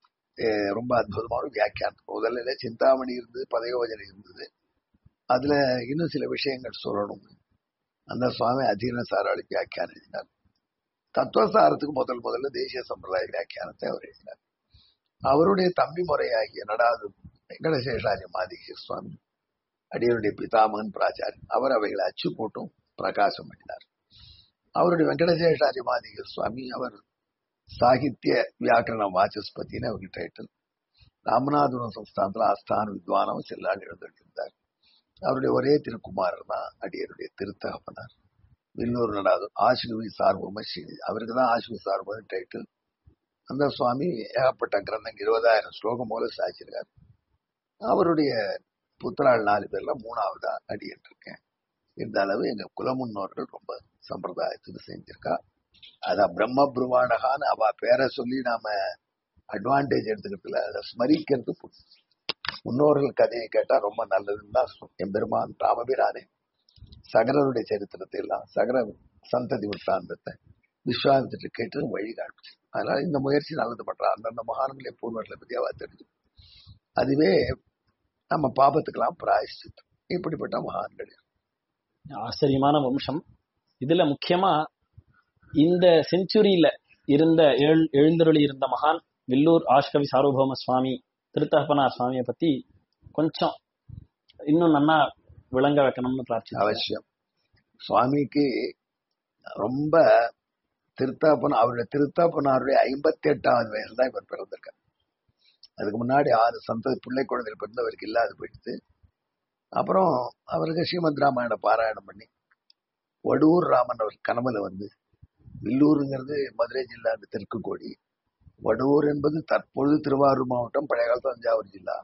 Speaker 1: ரொம்ப அற்புதமான வியாக்கியானம் முதல்ல சிந்தாமணி இருந்தது பதயோஜனை இருந்தது அதுல இன்னும் சில விஷயங்கள் சொல்லணும் அந்த சுவாமி அதிகரண சாராவளி வியாக்கியானம் எழுதினார் தத்துவசாரத்துக்கு முதல் முதல்ல தேசிய சம்பிரதாய வியாக்கியானத்தை அவர் எழுதினார் அவருடைய தம்பி முறையாகிய நடாது வெங்கடசேஷாரிய மாதிக சுவாமி அடியருடைய பிதாமகன் பிராச்சாரியன் அவர் அவைகளை அச்சு போட்டும் பிரகாசம் பண்ணினார் அவருடைய வெங்கடசேஷாரிய மாதிக சுவாமி அவர் சாகித்ய வியாக்கரண வாச்சஸ்பத்தின்னு அவருக்கு டைட்டில் ராமநாதபுரம் சம்ஸ்தானத்துல ஆஸ்தான வித்வானம் செல்லாண்டு எழுந்திருந்தார் அவருடைய ஒரே திருக்குமாரர் தான் அடியருடைய திருத்தகப்பனார் வில்லூர் நடாது ஆசிலுவி சார்பும ஸ்ரீ அவருக்கு தான் ஆசிலுவி சார்பும் டைட்டில் அந்த சுவாமி ஏகப்பட்ட கிரந்தங்க இருபதாயிரம் ஸ்லோகம் போல சாய்ச்சிருக்கார் அவருடைய புத்திராள் நாலு பேர்ல மூணாவதா அடியிட்டு இருக்கேன் இந்த அளவு எங்க குலமுன்னோர்கள் ரொம்ப சம்பிரதாயத்துக்கு செஞ்சிருக்கா அதான் பிரம்ம பிரவாடகான்னு அவ பேரை சொல்லி நாம அட்வான்டேஜ் எடுத்துக்கிறதுல அதை ஸ்மரிக்கிறது முன்னோர்கள் கதையை கேட்டா ரொம்ப நல்லதுன்னு தான் என் பெருமான் ராமபிரானே சகரருடைய சரித்திரத்தை எல்லாம் சகர சந்ததி விற்த்தாந்தத்தை விஸ்வாமித்திட்டு கேட்டு வழி காமிச்சு அதனால இந்த முயற்சி நல்லது பண்றா அந்தந்த மகான்களை பூர்வர்களை பத்தி அவ தெரிஞ்சு அதுவே நம்ம பாபத்துக்கெல்லாம் பிராயஷ்டித்தம் இப்படிப்பட்ட மகான்கள்
Speaker 2: ஆச்சரியமான வம்சம் இதுல முக்கியமா இந்த செஞ்சுரியில இருந்த எழு எழுந்தருளி இருந்த மகான் வில்லூர் ஆஷ்கவி சார்வபௌம சுவாமி திருத்தகப்பனார் சுவாமியை பத்தி கொஞ்சம் இன்னும் நன்னா விளங்க வைக்கணும்னு பிரார்த்தி
Speaker 1: அவசியம் சுவாமிக்கு ரொம்ப திருத்தாப்பன் அவருடைய திருத்தாப்பனாருடைய ஐம்பத்தி எட்டாவது வயசுல தான் இவர் பிறந்திருக்கார் அதுக்கு முன்னாடி ஆறு சந்ததி பிள்ளை குழந்தைகள் பிறந்து அவருக்கு இல்லாது போயிடுது அப்புறம் அவருக்கு ஸ்ரீமத் ராமாயண பாராயணம் பண்ணி வடூர் ராமன் அவர் கனவுல வந்து வில்லூருங்கிறது மதுரை ஜில்லா தெற்கு கோடி வடூர் என்பது தற்பொழுது திருவாரூர் மாவட்டம் பழைய காலத்து தஞ்சாவூர் ஜில்லா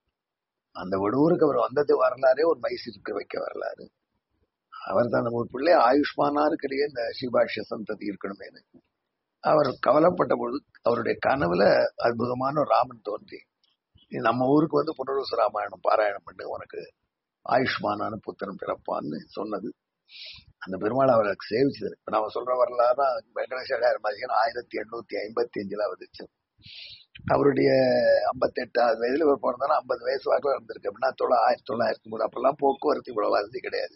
Speaker 1: அந்த வடூருக்கு அவர் வந்தது வரலாறே ஒரு மைசூருக்கு வைக்க வரலாறு அவர் தான் ஒரு பிள்ளை ஆயுஷ்மானாருக்கிடையே இந்த ஸ்ரீபாஷ்ய சந்ததி இருக்கணுமேனு அவர் கவலைப்பட்ட பொழுது அவருடைய கனவுல அற்புதமான ஒரு ராமன் தோன்றி நீ நம்ம ஊருக்கு வந்து புனர்வச ராமாயணம் பாராயணம் பண்ணு உனக்கு ஆயுஷ்மானான புத்திரன் பிறப்பான்னு சொன்னது அந்த பெருமாள் அவருக்கு சேவிச்சது இப்ப நாம சொல்ற வரலாறு வெங்கடேஸ்வரர் மதியம் ஆயிரத்தி எண்ணூத்தி ஐம்பத்தி அஞ்சுல வந்துச்சு அவருடைய ஐம்பத்தி எட்டாவது வயதுல இவர் பிறந்தாலும் ஐம்பது வயசு வாக்கில் இருந்திருக்கு அப்படின்னா தொள்ள ஆயிரத்தி தொள்ளாயிரத்தி மூணு அப்பெல்லாம் போக்குவரத்து இவ்வளவு வசதி கிடையாது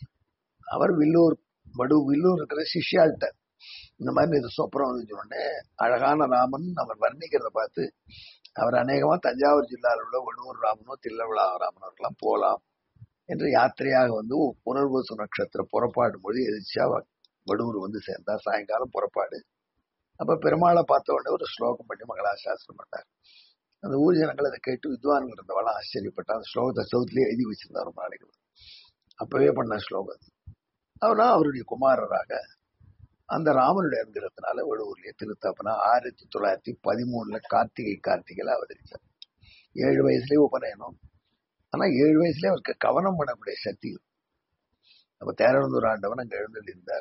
Speaker 1: அவர் வில்லூர் வடு வில்லூர் இருக்கிற சிஷ்யாள்கிட்ட இந்த மாதிரி இது சொப்பரம் வந்து உடனே அழகான ராமன் அவர் வர்ணிக்கிறத பார்த்து அவர் அநேகமா தஞ்சாவூர் ஜில்லாவில் உள்ள வடுவூர் ராமனோ தில்லவிழா ராமனோ எல்லாம் போலாம் என்று யாத்திரையாக வந்து புனர்வசு நட்சத்திர புறப்பாடு மொழி எதிர்ச்சியா வடூர் வந்து சேர்ந்தார் சாயங்காலம் புறப்பாடு அப்ப பெருமாளை பார்த்த உடனே ஒரு ஸ்லோகம் பண்ணி மங்களாசாஸ்திரம் பண்ணார் அந்த ஊர் ஜனங்கள் அதை கேட்டு வித்வான்கள் இருந்தவெல்லாம் ஆச்சரியப்பட்டா அந்த ஸ்லோகத்தை சவுத்துலயே எழுதி வச்சிருந்தார் ரொம்ப நாளைக்கு அப்பவே பண்ண ஸ்லோகம் அவனா அவருடைய குமாரராக அந்த ராமனுடைய அனுகிரகத்தினால வடுவூர்லயே திருத்தாப்பனா ஆயிரத்தி தொள்ளாயிரத்தி பதிமூணுல கார்த்திகை கார்த்திகையில அவதரிச்சார் ஏழு வயசுலயே உபநயனம் ஆனா ஏழு வயசுலயே அவருக்கு கவனம் பண்ணக்கூடிய சக்தி இருக்கு. அப்ப தேரவந்தூர் ஆண்டவன் அங்க எழுந்திருந்தார்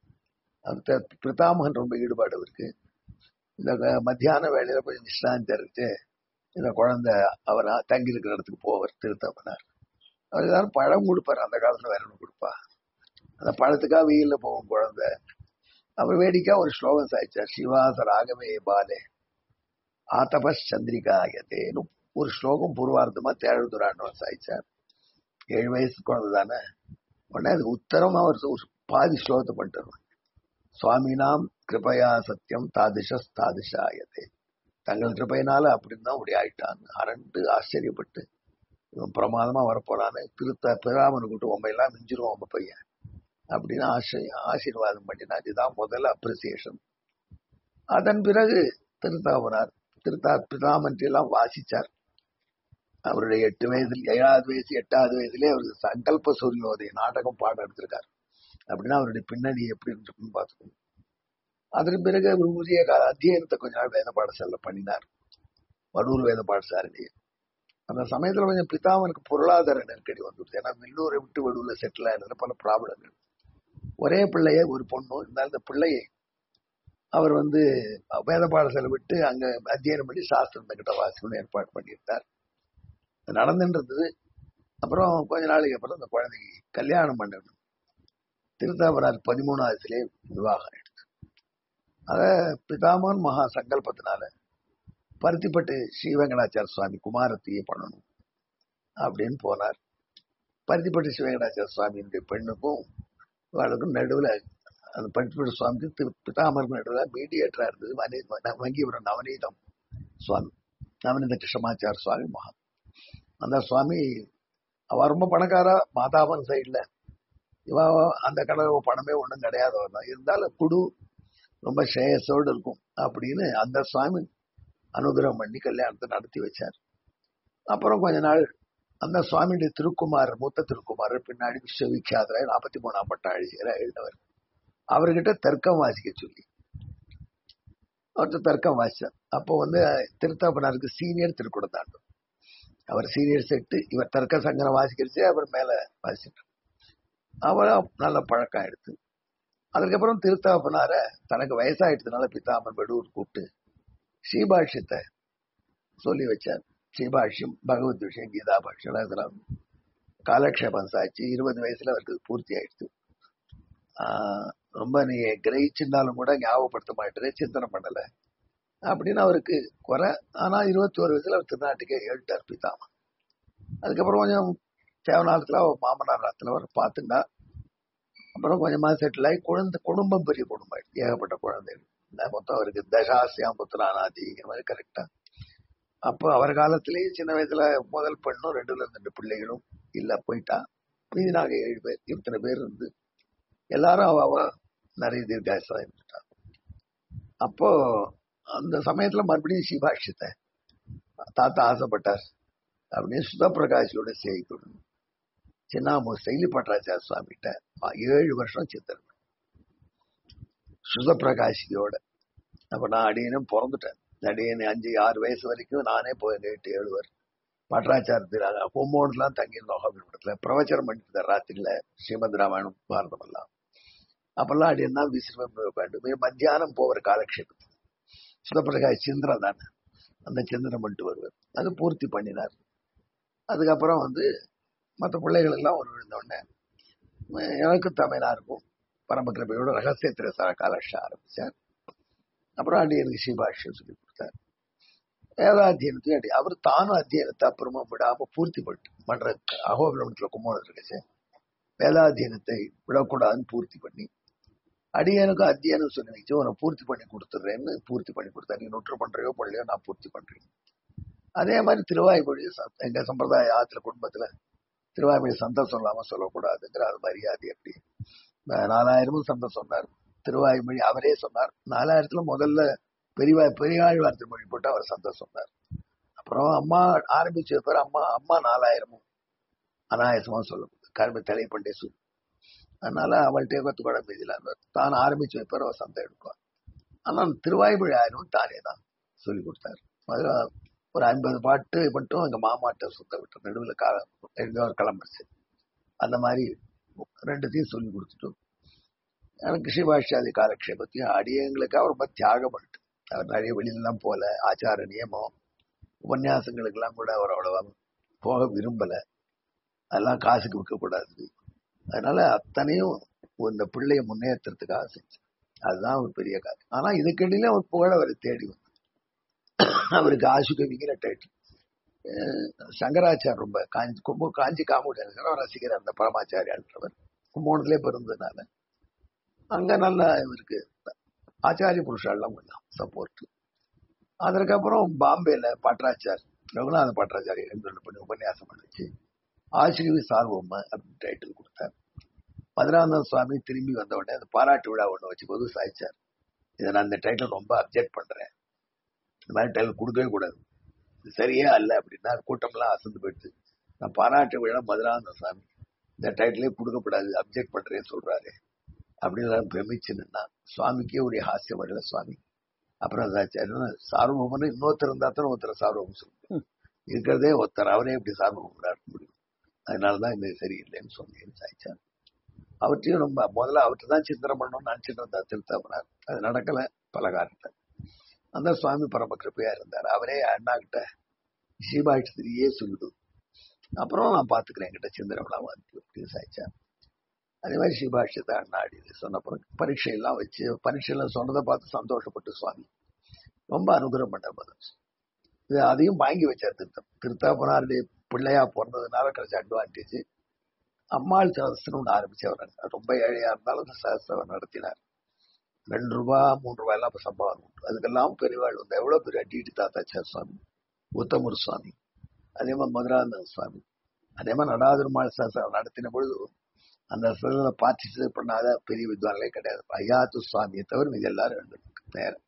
Speaker 1: அந்த பிரிதாமகன் ரொம்ப ஈடுபாடு இருக்கு இந்த க- மத்தியான வேலையில கொஞ்சம் விசிராந்தி இருக்கு இந்த குழந்தை அவர் தங்கி இருக்கிற இடத்துக்கு போவார் திருத்தப்பனார் அவர் ஏதாவது பழம் கொடுப்பார் அந்த காலத்துல வேற ஒன்று கொடுப்பா அந்த பழத்துக்காக வெயில்ல போகும் குழந்தை அவர் வேடிக்கா ஒரு ஸ்லோகம் சாய்ச்சார் சிவாச ராகவே பாலே ஆதபஸ் சந்திரிகாயத்தேன்னு ஒரு ஸ்லோகம் பூர்வார்த்தமா தேழுதுராண்டவன் சாய்ச்சார் ஏழு வயசு குழந்தை தானே உடனே அது உத்தரம் அவர் ஒரு பாதி ஸ்லோகத்தை பண்ணிட்டு சுவாமினாம் கிருபையா சத்தியம் தாதிஷஸ் தாதிஷாயதே தங்கள் கிருபையினால அப்படின்னு தான் உடைய ஆயிட்டான் அரண்டு ஆச்சரியப்பட்டு இவன் பிரமாதமா வரப்போறான்னு திருத்த பிராமனு கூட்டு உண்மை எல்லாம் மிஞ்சிருவோம் உங்க பையன் அப்படின்னு ஆசை ஆசீர்வாதம் பண்ணினா இதுதான் முதல்ல அப்ரிசியேஷன் அதன் பிறகு திருத்தாவனார் திருத்தா பிதாமன்றி எல்லாம் வாசிச்சார் அவருடைய எட்டு வயசுல ஏழாவது வயசு எட்டாவது வயசுலயே அவருக்கு சங்கல்ப சூரியோதய நாடகம் பாடம் எடுத்திருக்காரு அப்படின்னா அவருடைய பின்னணி எப்படி இருந்திருக்குன்னு பார்த்துக்கணும் அதற்கு பிறகு அவர் உரிய கால அத்தியனத்தை கொஞ்ச நாள் வேத பாடசாலை பண்ணினார் வடூர் வேத பாடசாலையே அந்த சமயத்துல கொஞ்சம் பிதாமனுக்கு பொருளாதார நெருக்கடி வந்துடுது ஏன்னா மில்லூரை விட்டு வடூர்ல செட்டில் ஆயிருந்தது பல ப்ராப்ளங்கள் ஒரே பிள்ளைய ஒரு பொண்ணு இருந்தாலும் இந்த பிள்ளையை அவர் வந்து வேத பாடசாலை விட்டு அங்க அத்தியனம் பண்ணி சாஸ்திரம் கிட்ட வாசிக்கணும்னு ஏற்பாடு பண்ணியிருந்தார் அது நடந்துட்டு இருந்தது அப்புறம் கொஞ்ச நாளைக்கு அப்புறம் அந்த குழந்தைக்கு கல்யாணம் பண்ணணும் திருத்தாபரார் பதிமூணாவதுலயே விவாகம் ஆயிடுச்சு அத பிதாமன் மகா சங்கல்பத்தினால பருத்திப்பட்டு ஸ்ரீ வெங்கடாச்சார சுவாமி குமாரத்தையே பண்ணணும் அப்படின்னு போனார் பருத்திப்பட்டு ஸ்ரீ வெங்கடாச்சார சுவாமியினுடைய பெண்ணுக்கும் இவளுக்கும் நடுவுல அந்த பருத்திப்பட்டு சுவாமிக்கு திரு பிதாமருக்கும் நடுவுல மீடியேட்டரா இருந்தது வனி- வங்கிபுரம் நவநீதம் சுவாமி நவநீத கிருஷ்ணமாச்சார சுவாமி மகா அந்த சுவாமி அவ ரொம்ப பணக்காரா மாதாபன் சைடுல இவ அந்த கடவுள பணமே ஒண்ணும் கிடையாது தான் இருந்தாலும் குடு ரொம்ப ஸ்ரேயஸோடு இருக்கும் அப்படின்னு அந்த சுவாமி அனுகிரகம் பண்ணி கல்யாணத்தை நடத்தி வச்சார் அப்புறம் கொஞ்ச நாள் அந்த சுவாமியுடைய திருக்குமார் மூத்த திருக்குமார் பின்னாடி விஸ்வவிख्यातராய் நாற்பத்தி மூணாம் பட்டாளி எழுந்தவர் அவர்கிட்ட தர்க்கம் வாசிக்க சொல்லி அவர்கிட்ட தர்க்கம் வாசிச்சார் அப்போ வந்து திருத்தாப்பனாருக்கு சீனியர் திருக்குடத்தாண்டம் அவர் சீனியர் செட்டு இவர் தர்க்க சங்கரம் வாசிக்கிறச்சே அவர் மேல வாசிட்டார் அவர நல்ல பழக்கம் எடுத்து அதுக்கப்புறம் திருத்தாப்பனார தனக்கு வயசாயிட்டதுனால பித்தாமன் வெடூர் கூப்பிட்டு ஸ்ரீபாஷ்யத்தை சொல்லி வச்சார் ஸ்ரீபாஷ்யம் பகவத் விஷயம் கீதா பாஷ்யம் அதெல்லாம் காலக்ஷேபம் சாட்சி இருபது வயசுல அவருக்கு பூர்த்தி ஆயிடுச்சு ஆஹ் ரொம்ப நீ கிரகிச்சிருந்தாலும் கூட ஞாபகப்படுத்த மாட்டேறே சிந்தனை பண்ணல அப்படின்னு அவருக்கு குறை ஆனா இருபத்தி ஒரு வயசுல அவர் திருநாட்டுக்கே ஏழுட்டார் பிதாமன் அதுக்கப்புறம் கொஞ்சம் தேவநாளத்துல அவர் மாமனார் ராத்துல அவர் பார்த்துட்டா அப்புறம் கொஞ்சமா செட்டில் ஆகி குழந்தை குடும்பம் பெரிய குடும்பம் ஆயிடுச்சு ஏகப்பட்ட குழந்தைகள் இந்த மொத்தம் அவருக்கு தசாசியாம் புத்திரானாதிங்கிற மாதிரி கரெக்டா அப்போ அவர் காலத்திலேயே சின்ன வயசுல முதல் பெண்ணும் ரெண்டுல ரெண்டு பிள்ளைகளும் இல்ல போயிட்டா மீதி நாங்க ஏழு பேர் இத்தனை பேர் இருந்து எல்லாரும் அவ அவ நிறைய தீர்காயசா இருந்துட்டா அப்போ அந்த சமயத்துல மறுபடியும் சிபாஷித்த தாத்தா ஆசைப்பட்டார் அப்படின்னு சுதப்பிரகாஷோட செய்யக்கூடும் சின்னாமு செயலி பட்டராச்சார சுவாமிகிட்ட ஏழு வருஷம் சித்தர் சுதப்பிரகாஷியோட அப்ப நான் அடியனும் பிறந்துட்டேன் அடியன் அஞ்சு ஆறு வயசு வரைக்கும் நானே போய் எட்டு ஏழு வருஷம் பட்டராச்சாரத்தில் ஹோமோன்லாம் தங்கியிருந்தோம் ஹோமிடத்துல பிரவச்சனம் பண்ணிட்டு ராத்திரில ஸ்ரீமத் ராமாயணம் பாரதம் எல்லாம் அப்பெல்லாம் அடியன் தான் விசிறம் உட்காந்து மத்தியானம் போகிற காலக்ஷேபம் சுதப்பிரகாஷ் சந்திரன் தானே அந்த சந்திரன் பண்ணிட்டு வருவார் அது பூர்த்தி பண்ணினார் அதுக்கப்புறம் வந்து மற்ற பிள்ளைகள் எல்லாம் ஒரு விழுந்த உடனே எனக்கு தமிழாருக்கும் பரமகிருபையோட ரகசியத்திர காலக்ஷ ஆரம்பிச்சார் அப்புறம் அடியனுக்கு சிபாஷ்யம் சொல்லி கொடுத்தார் வேதாத்தியனத்தையும் அடி அவர் தானும் அத்தியனத்தை அப்புறமா விடாம பூர்த்தி பண்ணிட்டு பண்ற அகோபிரமத்துல கும்போணம் இருக்குச்சு வேதாத்தியனத்தை விடக்கூடாதுன்னு பூர்த்தி பண்ணி அடியனுக்கும் அத்தியனம் சொல்லி வச்சு உன பூர்த்தி பண்ணி கொடுத்துட்றேன்னு பூர்த்தி பண்ணி கொடுத்தாரு நீ நொற்று பண்றையோ பண்ணலையோ நான் பூர்த்தி பண்றேன் அதே மாதிரி திருவாய்மொழி எங்க சம்பிரதாய ஆத்துல குடும்பத்துல திருவாய்மொழி சந்தம் சொல்லாம சொல்லக்கூடாதுங்கிற அது மரியாதை அப்படி நாலாயிரமும் சந்தம் சொன்னார் திருவாய்மொழி அவரே சொன்னார் நாலாயிரத்துல முதல்ல பெரியவா பெரியாழ்வார் திருமொழி போட்டு அவர் சந்தம் சொன்னார் அப்புறம் அம்மா ஆரம்பிச்ச பேர் அம்மா அம்மா நாலாயிரமும் அனாயசமா சொல்ல கரும்பு தலை பண்டே சு அதனால அவள்கிட்ட கத்துக்கூட மீதியில் தான் ஆரம்பிச்சு வைப்பார் அவர் சந்தை எடுப்பார் ஆனால் திருவாய்மொழி ஆயிரம் தானே தான் சொல்லி கொடுத்தாரு அதுல ஒரு ஐம்பது பாட்டு மட்டும் எங்க மாமாட்ட சுத்த விட்டு நடுவில் கால எங்கோ கிளம்பிடுச்சு அந்த மாதிரி ரெண்டுத்தையும் சொல்லி கொடுத்துட்டு எனக்கு சிவாஷாதி காலக்ஷேபத்தையும் அடியங்களுக்கு அவர் ரொம்ப தியாகம் பண்ணிட்டு அவர் நிறைய வெளியிலலாம் போல ஆச்சார நியமம் உபன்யாசங்களுக்கெல்லாம் கூட அவர் அவ்வளவா போக விரும்பல அதெல்லாம் காசுக்கு விற்கக்கூடாது அதனால அத்தனையும் இந்த பிள்ளைய முன்னேற்றத்துக்காக செஞ்சு அதுதான் ஒரு பெரிய காரியம் ஆனா இதுக்கிடையில ஒரு புகழ் அவரை தேடி வந்து அவருக்கு ஆசுகவிங்கிற டைட்டில் சங்கராச்சார் ரொம்ப காஞ்சி கும்பு காஞ்சி காமூடி ரசிகர் அந்த பரமாச்சாரியான்றவர் கும்போணத்திலே பிறந்ததுனால அங்க நல்ல இவருக்கு ஆச்சாரிய புருஷாலாம் கொஞ்சம் சப்போர்ட் அதற்கப்புறம் பாம்பேல பட்ராச்சார் ரகுநாத பட்ராச்சாரி ரெண்டு பண்ணி உபன்யாசம் பண்ணிச்சு ஆசிரியர் சார்வம் அப்படின்னு டைட்டில் கொடுத்தார் மதுராந்தக சுவாமி திரும்பி வந்த உடனே அந்த பாராட்டு விழா ஒன்று வச்சு போது சாய்ச்சார் இதை நான் இந்த டைட்டில் ரொம்ப அப்செக்ட் பண்றேன் இந்த மாதிரி டைட்டில் கொடுக்கவே கூடாது இது சரியே அல்ல அப்படின்னா கூட்டம்லாம் அசந்து போயிடுச்சு நான் பாராட்டு விழா மதுராந்தக சுவாமி இந்த டைட்டிலே கொடுக்கக்கூடாது அப்செக்ட் பண்றேன்னு சொல்றாரு அப்படின்னு பிரமிச்சு நின்னா சுவாமிக்கே ஒரு ஹாஸ்யம் வரல சுவாமி அப்புறம் சார்வபௌமன் இன்னொருத்தர் இருந்தா தான் ஒருத்தர் சார்வபம் சொல்லுவோம் இருக்கிறதே ஒருத்தர் அவரே இப்படி சார்வபௌமரா இருக்க முடியும் அதனாலதான் இந்த சரியில்லைன்னு சொன்னேன் சாய்ச்சார் அவற்றையும் ரொம்ப முதல்ல அவர்கிட்ட தான் சிந்தனை பண்ணணும்னு நினைச்சிட்டு இருந்தார் திருத்தாபனார் அது நடக்கல பல காரணத்தை அந்த சுவாமி பரம கிருப்பையா இருந்தார் அவரே அண்ணா கிட்ட ஸ்ரீபாஷ்டிரியே சொல்லுது அப்புறம் நான் பாத்துக்கிறேன் என்கிட்ட சிந்தனை அப்படின்னு சாய்ச்சார் அதே மாதிரி ஸ்ரீபாஷ்யத்தை அண்ணாடி சொன்னப்புறம் பரீட்சை எல்லாம் வச்சு பரீட்சையில சொன்னதை பார்த்து சந்தோஷப்பட்டு சுவாமி ரொம்ப அனுகிரகம் பண்ண பதில் இது அதையும் வாங்கி வச்சார் திருத்தம் திருத்தாபனாருடைய பிள்ளையா பிறந்ததுனால கிடைச்ச அட்வான்டேஜ் அம்மாள் சதஸ்ன்னு ஒன்று ஆரம்பிச்சவர் ரொம்ப ஏழையா இருந்தாலும் சதஸ்தவர் நடத்தினார் ரெண்டு ரூபா மூணு ரூபாய் எல்லாம் சம்பளம் உண்டு அதுக்கெல்லாம் பெரியவாள் வந்து எவ்வளவு பெரிய டிடி தாத்தாச்சார் சுவாமி உத்தமர் சுவாமி அதே மாதிரி மதுராந்தக சுவாமி அதே மாதிரி நடாதிருமாள் சதஸ்தவர் நடத்தின பொழுது அந்த சதஸ்தில் பார்ட்டிசிபேட் பண்ணாத பெரிய வித்வான்களே கிடையாது ஐயாத்து சுவாமியை தவிர இது எல்லாரும் எழுந்திருக்கு நேரம்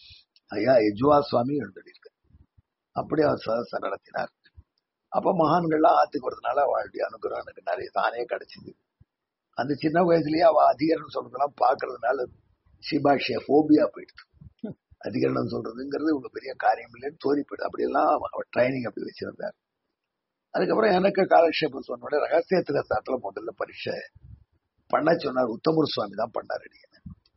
Speaker 1: ஐயா எஜுவா சுவாமி எழுந்திருக்கு அப்படி அவர் சதஸ்தை நடத்தினார் அப்ப மகான்கள்லாம் ஆத்துக்கு வரதுனால அவளுடைய அனுகிரகம் எனக்கு நிறைய தானே கிடைச்சிது அந்த சின்ன வயசுலயே அவ அதிகரணம் சொல்றதெல்லாம் பாக்குறதுனால சிபாஷிய போபியா போயிடுது அதிகரணம் சொல்றதுங்கிறது இவ்வளவு பெரிய காரியம் இல்லைன்னு தோறி போயிடுது அப்படியெல்லாம் அவர் ட்ரைனிங் அப்படி வச்சிருந்தார் அதுக்கப்புறம் எனக்கு காலக்ஷேபம் சொன்ன ரகசியத்துல சாட்டில் முதல்ல பரீட்சை பண்ண சொன்னார் உத்தமர் சுவாமி தான் பண்ணார் அடியனை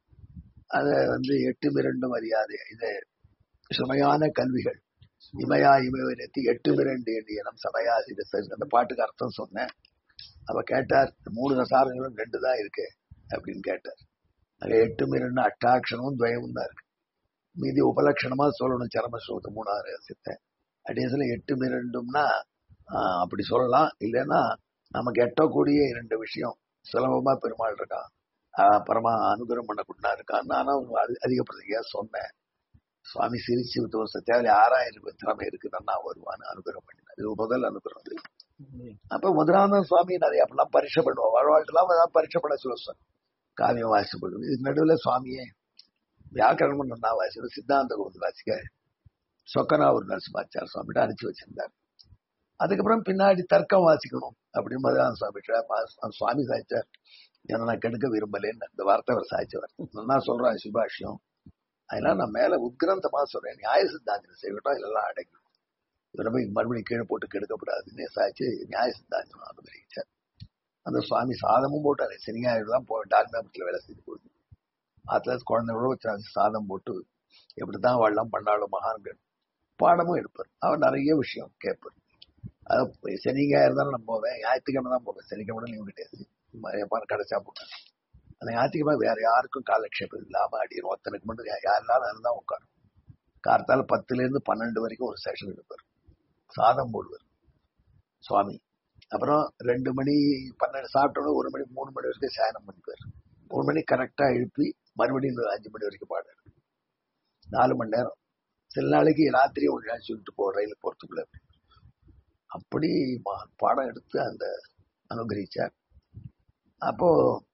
Speaker 1: அது வந்து எட்டு மிரண்டு மரியாதை இது சுமையான கல்விகள் இமையா இமையை நேர்த்தி எட்டு மிரண்டு எண்ணியனம் சடையா இது அந்த பாட்டுக்கு அர்த்தம் சொன்னேன் அவ கேட்டார் மூணு ரசாரங்களும் ரெண்டு தான் இருக்கு அப்படின்னு கேட்டார் அங்க எட்டு மிரண்டு அட்டாட்சணமும் துவயமும் தான் இருக்கு மீதி உபலட்சணமா சொல்லணும் சரம ஸ்லோகத்தை மூணாவது ரசித்த அடியசில எட்டு மிரண்டும்னா அப்படி சொல்லலாம் இல்லைன்னா நமக்கு எட்டக்கூடிய இரண்டு விஷயம் சுலபமா பெருமாள் இருக்கான் பரமா அனுகிரம் பண்ணக்கூடா இருக்கான் நானும் அதிகப்படுத்தியா சொன்னேன் சுவாமி சிரிச்சு விட்டு ஒரு சத்தியாவில ஆறாயிரம் திறமை இருக்கு நான் வருவான்னு அனுகிரகம் பண்ணினார் இது முதல் அனுகிரகம் இது அப்ப முதலானந்த சுவாமி நிறைய அப்படிலாம் பரீட்சை பண்ணுவோம் வாழ்வாழ்க்கெல்லாம் ஏதாவது பரீட்சை பண்ண சொல்லுவேன் காவியம் வாசிப்படுவோம் இதுக்கு நடுவில் சுவாமியே வியாக்கரணம் நல்லா வாசிக்கணும் சித்தாந்த கோவில் வாசிக்க சொக்கனா ஒரு நரசிம்மாச்சார் சுவாமிகிட்ட அனுப்பிச்சு வச்சிருந்தார் அதுக்கப்புறம் பின்னாடி தர்க்கம் வாசிக்கணும் அப்படின்னு மதுரான சுவாமி சுவாமி சாய்ச்சார் ஏன்னா நான் கெடுக்க விரும்பலேன்னு இந்த வார்த்தை அவர் சாய்ச்சவர் நான் சொல்றேன் சிபாஷ்யம் அதனால நான் மேல உத்கிரந்தமா சொல்றேன் நியாய சித்தாந்தம் செய்யட்டும் இதெல்லாம் அடங்கி இவரை போய் மறுபடியும் கீழே போட்டு கெடுக்கப்படாதுன்னு சாய்ச்சி நியாய சித்தாந்தம் அனுபவிச்சார் அந்த சுவாமி சாதமும் போட்டாரு சனியாயிரம் தான் போ டால்மியாபுரத்தில் வேலை செய்து போகுது அதுல குழந்தைகளோட வச்சு சாதம் போட்டு எப்படித்தான் வாழலாம் பண்ணாலும் மகான்கள் பாடமும் எடுப்பார் அவர் நிறைய விஷயம் கேட்பார் அது சனிங்க இருந்தாலும் நான் போவேன் ஞாயிற்றுக்கிழமை தான் போவேன் சனிக்கிழமை லீவ் கிடையாது எப்போ கிடைச்சா போட்டேன் அந்த ஞாயிற்றுக்கிழமை வேற யாருக்கும் காலக்ஷேபம் இல்லாம அடியும் ஒருத்தனுக்கு மட்டும் யாரெல்லாம் தான் உட்காரும் கார்த்தால பத்துல இருந்து பன்னெண்டு வரைக்கும் ஒரு செஷன் எடுப்பார் சாதம் போடுவார் சுவாமி அப்புறம் ரெண்டு மணி பன்னெண்டு சாப்பிட்டோட ஒரு மணி மூணு மணி வரைக்கும் சேனம் பண்ணிப்பார் மூணு மணி கரெக்டா எழுப்பி மறுபடியும் அஞ்சு மணி வரைக்கும் பாடாரு நாலு மணி நேரம் சில நாளைக்கு ராத்திரி ஒன்று நாள் சொல்லிட்டு போ ரயில் போறதுக்குள்ள அப்படி பாடம் எடுத்து அந்த அனுகிரகிச்சார் அப்போ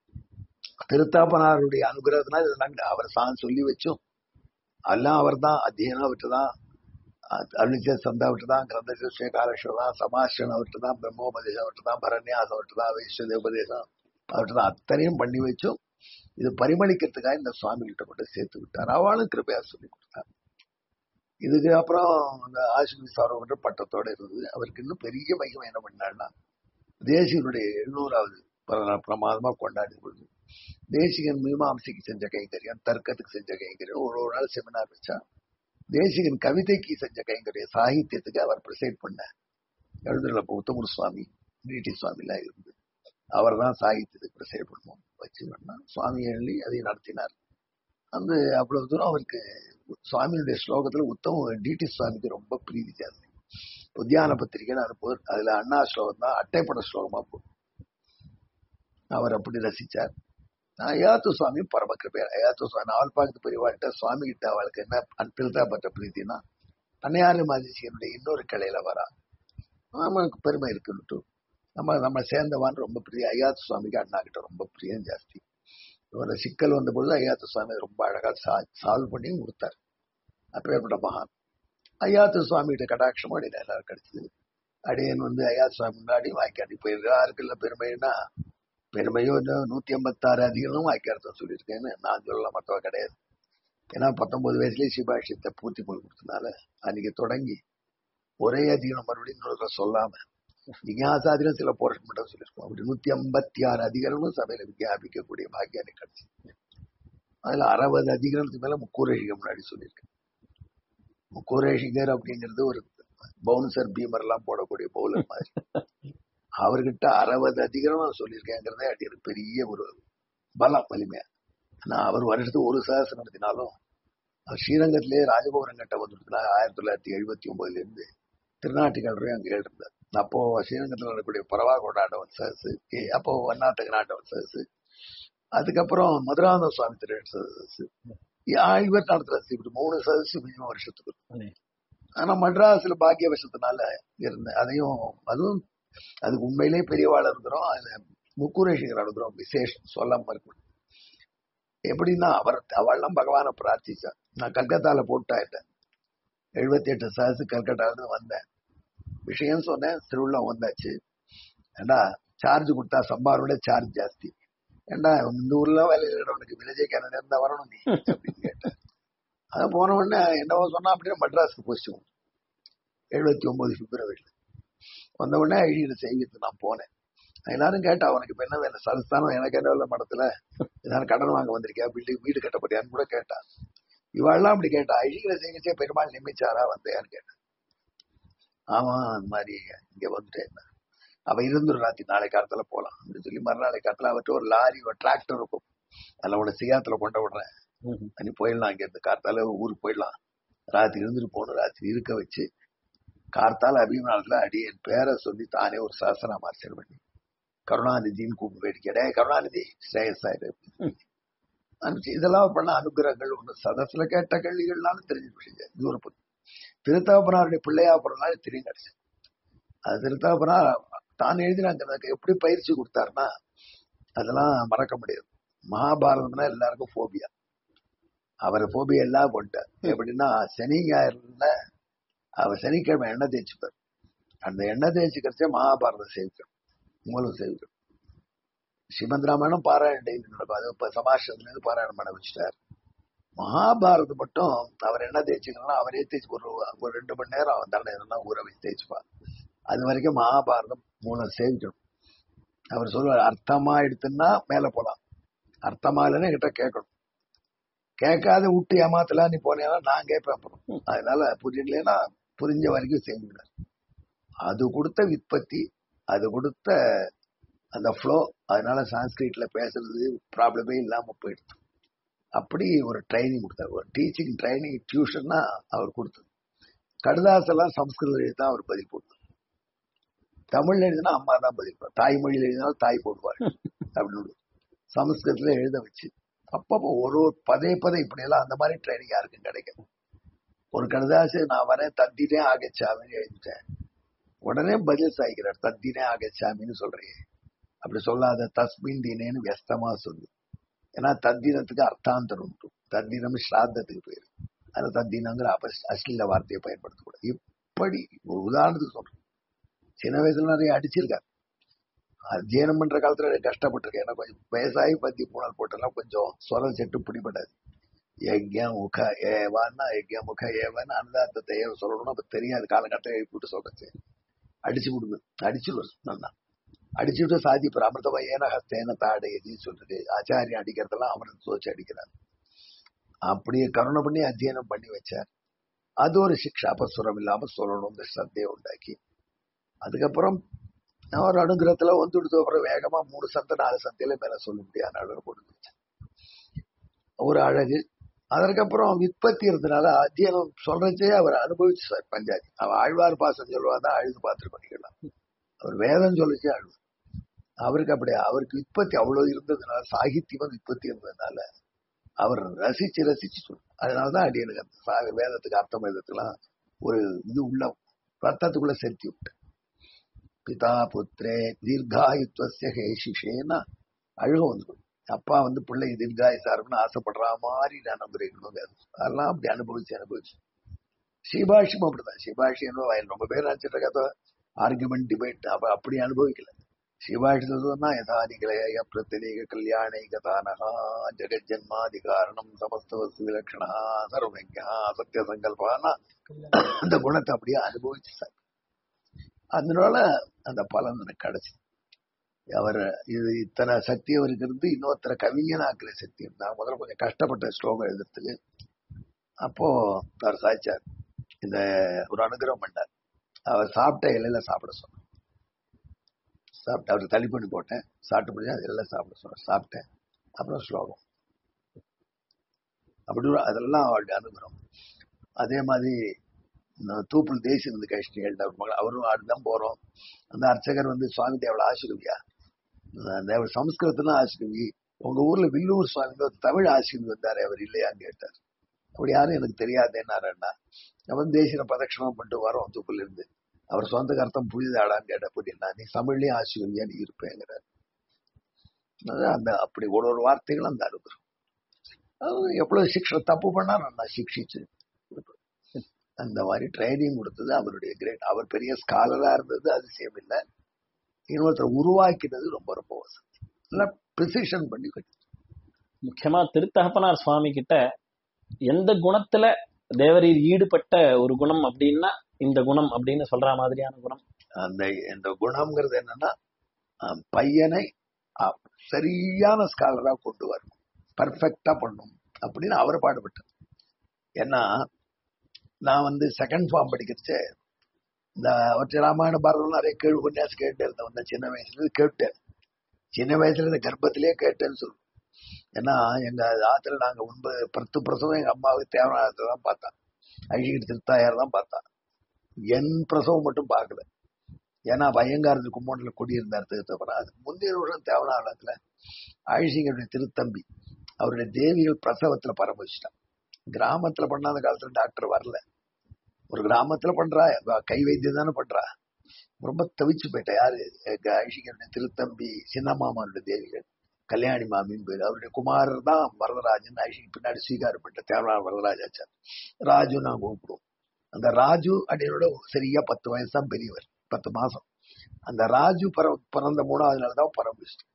Speaker 1: திருத்தாப்பனாருடைய அனுகிரகத்தினால் இதெல்லாம் அவர் சான் சொல்லி வச்சோம் எல்லாம் அவர் தான் அத்தியனம் அவர்கிட்ட தான் அருளிச்ச சந்தா அவர்கிட்ட தான் கிரந்த காலக்ஷம் தான் சமாஷன் அவர்கிட்ட தான் பிரம்மோபதேசம் அவர்கிட்ட தான் பரநியாசம் அவர்கிட்ட தான் வைஸ்வதேபதேசம் அவர்கிட்ட தான் அத்தனையும் பண்ணி வச்சும் இது பரிமளிக்கிறதுக்காக இந்த சுவாமிகிட்ட கொண்டு சேர்த்து விட்டார் அவளும் கிருபையா சொல்லி கொடுத்தார் இதுக்கு அப்புறம் அந்த ஆசிரியர் சாரோன்ற பட்டத்தோட இருந்தது அவருக்கு இன்னும் பெரிய மகிமை என்ன பண்ணாருன்னா தேசியனுடைய எழுநூறாவது பிறந்த நாள் பிரமாதமா கொண்டாடி பொழுது தேசிகன் மீமாம்சைக்கு செஞ்ச கைங்கரியம் தர்க்கத்துக்கு செஞ்ச கைங்கரியம் ஒரு ஒரு நாள் செமினார் வச்சா தேசிகன் கவிதைக்கு செஞ்ச கைங்கரியம் சாகித்யத்துக்கு அவர் ப்ரிசைட் பண்ண எழுதுல உத்தமர் சுவாமி நீட்டி சுவாமி எல்லாம் இருந்து அவர் தான் சாகித்யத்துக்கு ப்ரிசைட் பண்ணுவோம் வச்சு பண்ணா சுவாமி எழுதி அதை நடத்தினார் அந்த அவ்வளவு தூரம் அவருக்கு சுவாமியுடைய ஸ்லோகத்துல உத்தம டிடி சுவாமிக்கு ரொம்ப பிரீதி ஜாஸ்தி உத்தியான பத்திரிகைன்னு அனுப்புவார் அதுல அண்ணா ஸ்லோகம் தான் அட்டைப்பட ஸ்லோகமா போடும் அவர் அப்படி ரசிச்சார் அயாத்து சுவாமி பரம கிருபையார் அயாத்து சுவாமி நாவல்பாக்கத்து பெரியவாழ்கிட்ட சுவாமி கிட்ட அவளுக்கு என்ன அன்பில்தா பட்ட பிரீத்தினா அன்னையாறு மாதிரினுடைய இன்னொரு கிளையில வரா நமக்கு பெருமை இருக்குன்னுட்டு நம்ம நம்ம சேர்ந்தவான்னு ரொம்ப பிரியம் ஐயாத்து சுவாமிக்கு அண்ணா கிட்ட ரொம்ப பிரியம் ஜாஸ்தி இவர சிக்கல் வந்த பொழுது ஐயாத்து சுவாமி ரொம்ப அழகா சால்வ் பண்ணி கொடுத்தார் அப்பேற்பட்ட மகான் ஐயாத்து சுவாமிகிட்ட கடாட்சமும் அடியில் எல்லாரும் கிடைச்சது அடியன் வந்து ஐயாத்து சுவாமி முன்னாடி வாய்க்காடி போயிருக்கா யாருக்குல்ல பெருமைன்னா பெருமையோ இன்னும் நூத்தி ஐம்பத்தாறு அதிகமும் வாய்க்காரத்தம் சொல்லியிருக்கேன்னு நான் சொல்லல மத்தவ கிடையாது ஏன்னா பத்தொன்பது வயசுலயே சிபாஷியத்தை பூர்த்தி பண்ணி கொடுத்தனால அன்னைக்கு தொடங்கி ஒரே அதிகம் மறுபடியும் இன்னொரு சொல்லாம விஞ்ஞாசாதிகம் சில போர்ஷன் மட்டும் சொல்லியிருக்கோம் அப்படி நூத்தி ஐம்பத்தி ஆறு அதிகாரமும் சபையில விஞ்ஞாபிக்கக்கூடிய பாக்கியம் எனக்கு கிடைச்சு அதுல அறுபது அதிகாரத்துக்கு மேல முக்கூரேஷிகர் முன்னாடி சொல்லியிருக்கேன் முக்கூரேஷிகர் அப்படிங்கிறது ஒரு பவுன்சர் பீமர் எல்லாம் போடக்கூடிய பவுலர் மாதிரி அவர்கிட்ட அறுபது அதிகாரம் சொல்லியிருக்கேங்கிறதே அடி எனக்கு பெரிய ஒரு பலம் வலிமையா ஆனா அவர் வருஷத்துக்கு ஒரு சகசம் நடத்தினாலும் அவர் ஸ்ரீரங்கத்திலே ராஜபவரம் கட்ட வந்துருந்தா ஆயிரத்தி தொள்ளாயிரத்தி எழுபத்தி ஒன்பதுல இருந்து திருநாட்டுக்காரரே அங்க இருந்தார் அப்போ ஸ்ரீரங்கத்தில் நடக்கக்கூடிய பரவா கொண்டாட்டவன் சகசு அப்போ வண்ணாட்டக நாட்டவன் சகசு அதுக்கப்புறம் மதுராந்த சுவாமி திரு சதசு இவர் நடத்துறது இப்படி மூணு சதசு மினிமம் வருஷத்துக்கு ஆனா மட்ராஸ்ல பாக்கிய வருஷத்தினால இருந்தேன் அதையும் அதுவும் அதுக்கு உண்மையிலேயே பெரியவாள் இருக்கிறோம் அதுல முக்குரேஷிகர் அனுகிறோம் விசேஷம் சொல்லாம இருக்கணும் எப்படின்னா அவர் அவள்லாம் பகவானை பிரார்த்திச்சா நான் கல்கத்தால போட்டாயிட்டேன் எழுபத்தி எட்டு சதசு கல்கட்டால இருந்து வந்தேன் விஷயம் சொன்னேன் திருவிழா வந்தாச்சு ஏண்டா சார்ஜ் கொடுத்தா சம்பாரோட சார்ஜ் ஜாஸ்தி ஏண்டா இந்த ஊர்ல வேலையில் உனக்கு விஜய் கனடா இருந்தா வரணும் நீ அப்படின்னு கேட்டேன் அதான் போன உடனே என்னவோ சொன்னா அப்படியே மட்ராஸ்க்கு போச்சு எழுபத்தி ஒன்பது பிப்ரவரியில வந்த உடனே ஐடியில் செய்கிறது நான் போனேன் எல்லாரும் கேட்டா உனக்கு இப்ப என்ன வேலை சதஸ்தானம் எனக்கு என்ன வேலை மடத்துல ஏதாவது கடன் வாங்க வந்திருக்கியா பில்டிங் வீடு கட்டப்பட்டியான்னு கூட கேட்டா இவாள்லாம் அப்படி கேட்டா ஐடியில செய்யச்சே பெருமாள் நியமிச்சாரா வந்தையான்னு கேட்டேன் ஆமா அந்த மாதிரி இங்க வந்துட்டேன் அவ இருந்துரு ராத்தி நாளை காலத்துல போலாம் அப்படின்னு சொல்லி மறுநாளை காலத்துல அவர்கிட்ட ஒரு லாரி ஒரு டிராக்டர் இருக்கும் அதில் உன சியாத்துல கொண்ட விடுறேன் நீ போயிடலாம் இங்க இருந்து கார்த்தால ஊருக்கு போயிடலாம் ராத்திரி இருந்துட்டு போகணும் ராத்திரி இருக்க வச்சு கார்த்தால அபிமானத்துல அடி என் பேரை சொல்லி தானே ஒரு சாசனா மார்ச்சல் பண்ணி கருணாநிதின்னு கூப்பிட்டு போயிட்டு டே கருணாநிதி ஸ்ரேயஸ் ஆயிரு அனுப்பிச்சு இதெல்லாம் பண்ண அனுகிரகங்கள் ஒண்ணு சதசுல கேட்ட கேள்விகள்னாலும் தெரிஞ்சு விஷயம் இது ஒரு திருத்தாபனாருடைய பிள்ளையா போறதுனால தெரியும் கிடைச்சு அது திருத்தாபனார் தான் எழுதினாங்க எப்படி பயிற்சி கொடுத்தாருன்னா அதெல்லாம் மறக்க முடியாது மகாபாரதம்னா எல்லாருக்கும் போபியா அவர் போபியா எல்லாம் கொண்டார் எப்படின்னா சனி ஞாயிறுல அவர் சனிக்கிழமை எண்ணெய் தேய்ச்சிப்பார் அந்த எண்ணெய் தேய்ச்சி கிடைச்சா மகாபாரதம் சேவிக்கும் மூலம் சேவிக்கும் ஸ்ரீமந்த் ராமாயணம் பாராயணம் டெய்லி நடக்கும் அது இப்ப சமாஷத்துல இருந்து பாராயணம் பண்ண வச்சுட்டார் மகாபாரதம் மட்டும் அவர் என்ன தேய்ச்சிக்கணும்னா அவரே தேய்ச்சி ஒரு ஒரு ரெண்டு மணி நேரம் அவன் தண்டனை ஊற வச்சு தேய்ச்சிப்பார் அது வரைக்கும் மகாபாரதம் மூலம் சேவிக்கணும் அவர் சொல்லுவார் அர்த்தமா எடுத்துன்னா மேல போலாம் அர்த்தமா இல்லைன்னா கிட்ட கேட்கணும் கேட்காத விட்டு ஏமாத்தலாம் நீ போனேன்னா நான் கேட்பேன் அப்புறம் அதனால புரியலன்னா புரிஞ்ச வரைக்கும் செஞ்சுவிடார் அது கொடுத்த விற்பத்தி அது கொடுத்த அந்த ஃப்ளோ அதனால சான்ஸ்கிரிட்ல பேசுறது ப்ராப்ளமே இல்லாம போயிடுது அப்படி ஒரு ட்ரைனிங் கொடுத்தார் ஒரு டீச்சிங் ட்ரைனிங் டியூஷன்னா அவர் கொடுத்தது கடுதாசெல்லாம் சம்ஸ்கிருதம் எழுதி தான் அவர் பதில் போட்டார் தமிழ்ல எழுதினா அம்மா தான் பதில் தாய்மொழியில் எழுதினாலும் தாய் போடுவார் அப்படின்னு சமஸ்கிருதத்துல எழுத வச்சு அப்பப்போ ஒரு ஒரு பதே பதே இப்படி எல்லாம் அந்த மாதிரி ட்ரைனிங் யாருக்கும் கிடைக்கும் ஒரு கடுதாசு நான் வரேன் தத்தினே ஆகச்சாமின்னு எழுதிட்டேன் உடனே பதில் சாய்க்கிறார் தத்தினே ஆகச்சாமின்னு சொல்றீங்க அப்படி சொல்லாத தஸ்மின் தீனேன்னு வியஸ்தமா சொல்லு ஏன்னா தத்தினத்துக்கு அர்த்தாந்தரம் உண்டு தத்தினம் ஸ்ராத்தத்துக்கு போயிரு அது தத்தினங்கிற அப அஸ்லீல வார்த்தையை பயன்படுத்தக்கூடாது இப்படி ஒரு உதாரணத்துக்கு சொல்றேன் சின்ன வயசுல நிறைய அடிச்சிருக்காரு அத்தியனம் பண்ற காலத்துல கஷ்டப்பட்டிருக்கேன் ஏன்னா கொஞ்சம் வயசாகி பத்தி பூனால் போட்டெல்லாம் கொஞ்சம் சொரம் செட்டு பிடிபடாது யஜ்யம் முக ஏவான்னா யஜ்யம் முக ஏவன்னு அனுதாத்தத்தை ஏவ சொல்லணும்னு அப்ப தெரியாது காலகட்டம் எழுப்பிட்டு சொல்றது அடிச்சு விடுது அடிச்சுடுவார் நல்லா அடிச்சுட்டு சாதிப்பார் அமிர்தமா ஏன ஹஸ்தேன தாடை எதுன்னு சொல்றது ஆச்சாரியம் அடிக்கிறதெல்லாம் அமிர்தத்தை வச்சு அடிக்கிறார் அப்படியே கருணை பண்ணி அத்தியனம் பண்ணி வச்சார் அது ஒரு சிக்ஷா அபசுரம் இல்லாம சொல்லணும்னு சந்தையை உண்டாக்கி அதுக்கப்புறம் ஒரு அனுகிரகத்துல வந்துடுத்து அப்புறம் வேகமா மூணு சந்தை நாலு சந்தையில மேல சொல்ல முடியாத அளவு கொண்டு வச்சேன் ஒரு அழகு அதற்கப்புறம் விற்பத்தி இருந்தனால அத்தியனம் சொல்றதே அவர் அனுபவிச்சு சார் பஞ்சாதி அவர் ஆழ்வார் பாசம் சொல்லுவாதான் அழுது பார்த்துட்டு பண்ணிக்கலாம் அவர் வேதம் சொல்லிச்சே அழுது அவருக்கு அப்படி அவருக்கு விற்பத்தி அவ்வளவு இருந்ததுனால சாகித்யம் விற்பத்தி இருந்ததுனால அவர் ரசிச்சு ரசிச்சு சொல்லுவார் அதனாலதான் அடியனுக்கு அந்த சா- வேதத்துக்கு அர்த்தம் வேதத்துலாம் ஒரு இது உள்ள ரத்தத்துக்குள்ள செலுத்தி விட்டு பிதா புத்திரே தீர்காயுத்வசிய ஹேஷிஷேன்னா அழுக வந்துடும் அப்பா வந்து பிள்ளை தீர்காயுசாருன்னு ஆசைப்படுற மாதிரி நான் நம்புறீங்க அதெல்லாம் அப்படி அனுபவிச்சு அனுபவிச்சு ஸ்ரீபாஷியும் அப்படிதான் ஸ்ரீபாஷி என்ன வயல் ரொம்ப பேர் நினைச்சிட்டு இருக்காத ஆர்குமெண்ட் டிபேட் அப்ப அப்படி அனுபவிக்கல ஸ்ரீபாஷிதான் யதாதிகலய பிரத்திலேக கல்யாணைக தானகா ஜெகஜன்மாதி காரணம் சமஸ்த வஸ்து விலட்சணா சர்வஜா சத்திய சங்கல்பானா அந்த குணத்தை அப்படியே அனுபவிச்சு சார் அதனால அந்த பலன் எனக்கு கிடைச்சு அவர் இது இத்தனை சக்தி அவருக்கு இருந்து இன்னொருத்தரை கவிஞனாக்குற சக்தி இருந்தா முதல்ல கொஞ்சம் கஷ்டப்பட்ட ஸ்லோகம் எழுதுறதுக்கு அப்போ அவர் சாய்ச்சார் இந்த ஒரு அனுகிரகம் பண்ணார் அவர் சாப்பிட்ட இலையில சாப்பிட சொன்னார் சாப்பிட்டு அவர் தள்ளி பண்ணி போட்டேன் சாப்பிட்டு முடிஞ்சா அது எல்லாம் சாப்பிட சொன்னார் சாப்பிட்டேன் அப்புறம் ஸ்லோகம் அப்படி ஒரு- அதெல்லாம் அவருடைய அனுகிரகம் அதே மாதிரி நான் தூப்புல் தேசியம் வந்து கஷ்டிகள் அவரும் அடுத்தான் போறோம் அந்த அர்ச்சகர் வந்து சுவாமி தேவள ஆசிரவியா தேவ சம்ஸ்கிருதத்துல ஆசிரவி உங்க ஊர்ல வில்லூர் சுவாமி ஒரு தமிழ் ஆசிரியர் வந்தாரு அவர் இல்லையான்னு கேட்டார் அப்படி யாரும் எனக்கு தெரியாதேன்னாருன்னா நம்ம தேசிய பிரதட்சணம் பண்ணிட்டு வரோம் தூப்புல இருந்து அவர் சொந்த அர்த்தம் புரியுதாடான்னு கேட்ட அப்படின்னா நீ தமிழ்லயும் ஆசிரியவியா நீ இருப்பேங்கிறார் அதான் அந்த அப்படி ஒரு ஒரு வார்த்தைகளும் அந்த அனுபவம் அது எவ்வளவு சிக்ஷை தப்பு பண்ணா நான் சிக்ஷிச்சு அந்த மாதிரி ட்ரைனிங் கொடுத்தது அவருடைய கிரேட் அவர் பெரிய ஸ்காலரா இருந்தது அதிசயம் இல்லை இன்னொருத்தர் உருவாக்கினது ரொம்ப ரொம்ப வசதி நல்லா ப்ரிசிஷன் பண்ணி கட்டி
Speaker 2: முக்கியமா திருத்தகப்பனார் சுவாமி கிட்ட எந்த குணத்துல தேவரீர் ஈடுபட்ட ஒரு குணம் அப்படின்னா இந்த குணம் அப்படின்னு சொல்ற மாதிரியான குணம்
Speaker 1: அந்த இந்த குணம்ங்கிறது என்னன்னா அஹ், பையனை அஹ், சரியான ஸ்காலரா கொண்டு வரணும் பர்ஃபெக்டா பண்ணணும் அப்படின்னு அவர் பாடுபட்டார் ஏன்னா நான் வந்து செகண்ட் ஃபார்ம் படிக்கிறச்சே இந்த அவற்றை ராமாயண பாரதம் நிறைய கேள்வி உபன்யாசம் கேட்டு இருந்தேன் வந்து சின்ன வயசுல இருந்து கேட்டேன் சின்ன வயசுல இந்த கர்ப்பத்திலேயே கேட்டேன்னு சொல்லுவேன் ஏன்னா எங்க ஆத்துல நாங்க ஒன்பது பத்து பிரசவம் எங்க அம்மாவுக்கு தேவநாதத்தை தான் பார்த்தேன் அழகிரி திருத்தாயார் தான் பார்த்தேன் என் பிரசவம் மட்டும் பார்க்கல ஏன்னா பயங்காரத்து கும்போண்டில குடியிருந்தார் திருத்தப்பறம் அது முந்தைய வருஷம் தேவநாதத்துல அழிசிங்கருடைய திருத்தம்பி அவருடைய தேவிகள் பிரசவத்துல பரம்பிச்சிட்டான் கிராமத்துல பண்ணாத காலத்துல டாக்டர் வரல ஒரு கிராமத்துல பண்றா அவ கை வைத்தியம் தானே பண்றா ரொம்ப தவிச்சு போயிட்டா யாரு எங்க அழிசிங்கருடைய திருத்தம்பி சின்னமாமாவுடைய தேவிகள் கல்யாணி மாமின்னு பேரு அவருடைய குமாரர் தான் வரதராஜன் ஐஷிக்கு பின்னாடி ஸ்வீகாரம் பண்ணிட்ட தேவநாத வரதராஜாச்சார் ராஜு நான் கூப்பிடுவோம் அந்த ராஜு அப்படின்னோட சரியா பத்து வயசு தான் பெரியவர் பத்து மாசம் அந்த ராஜு பிற பிறந்த மூணாவது நாள் தான் பரம்பிச்சிட்டு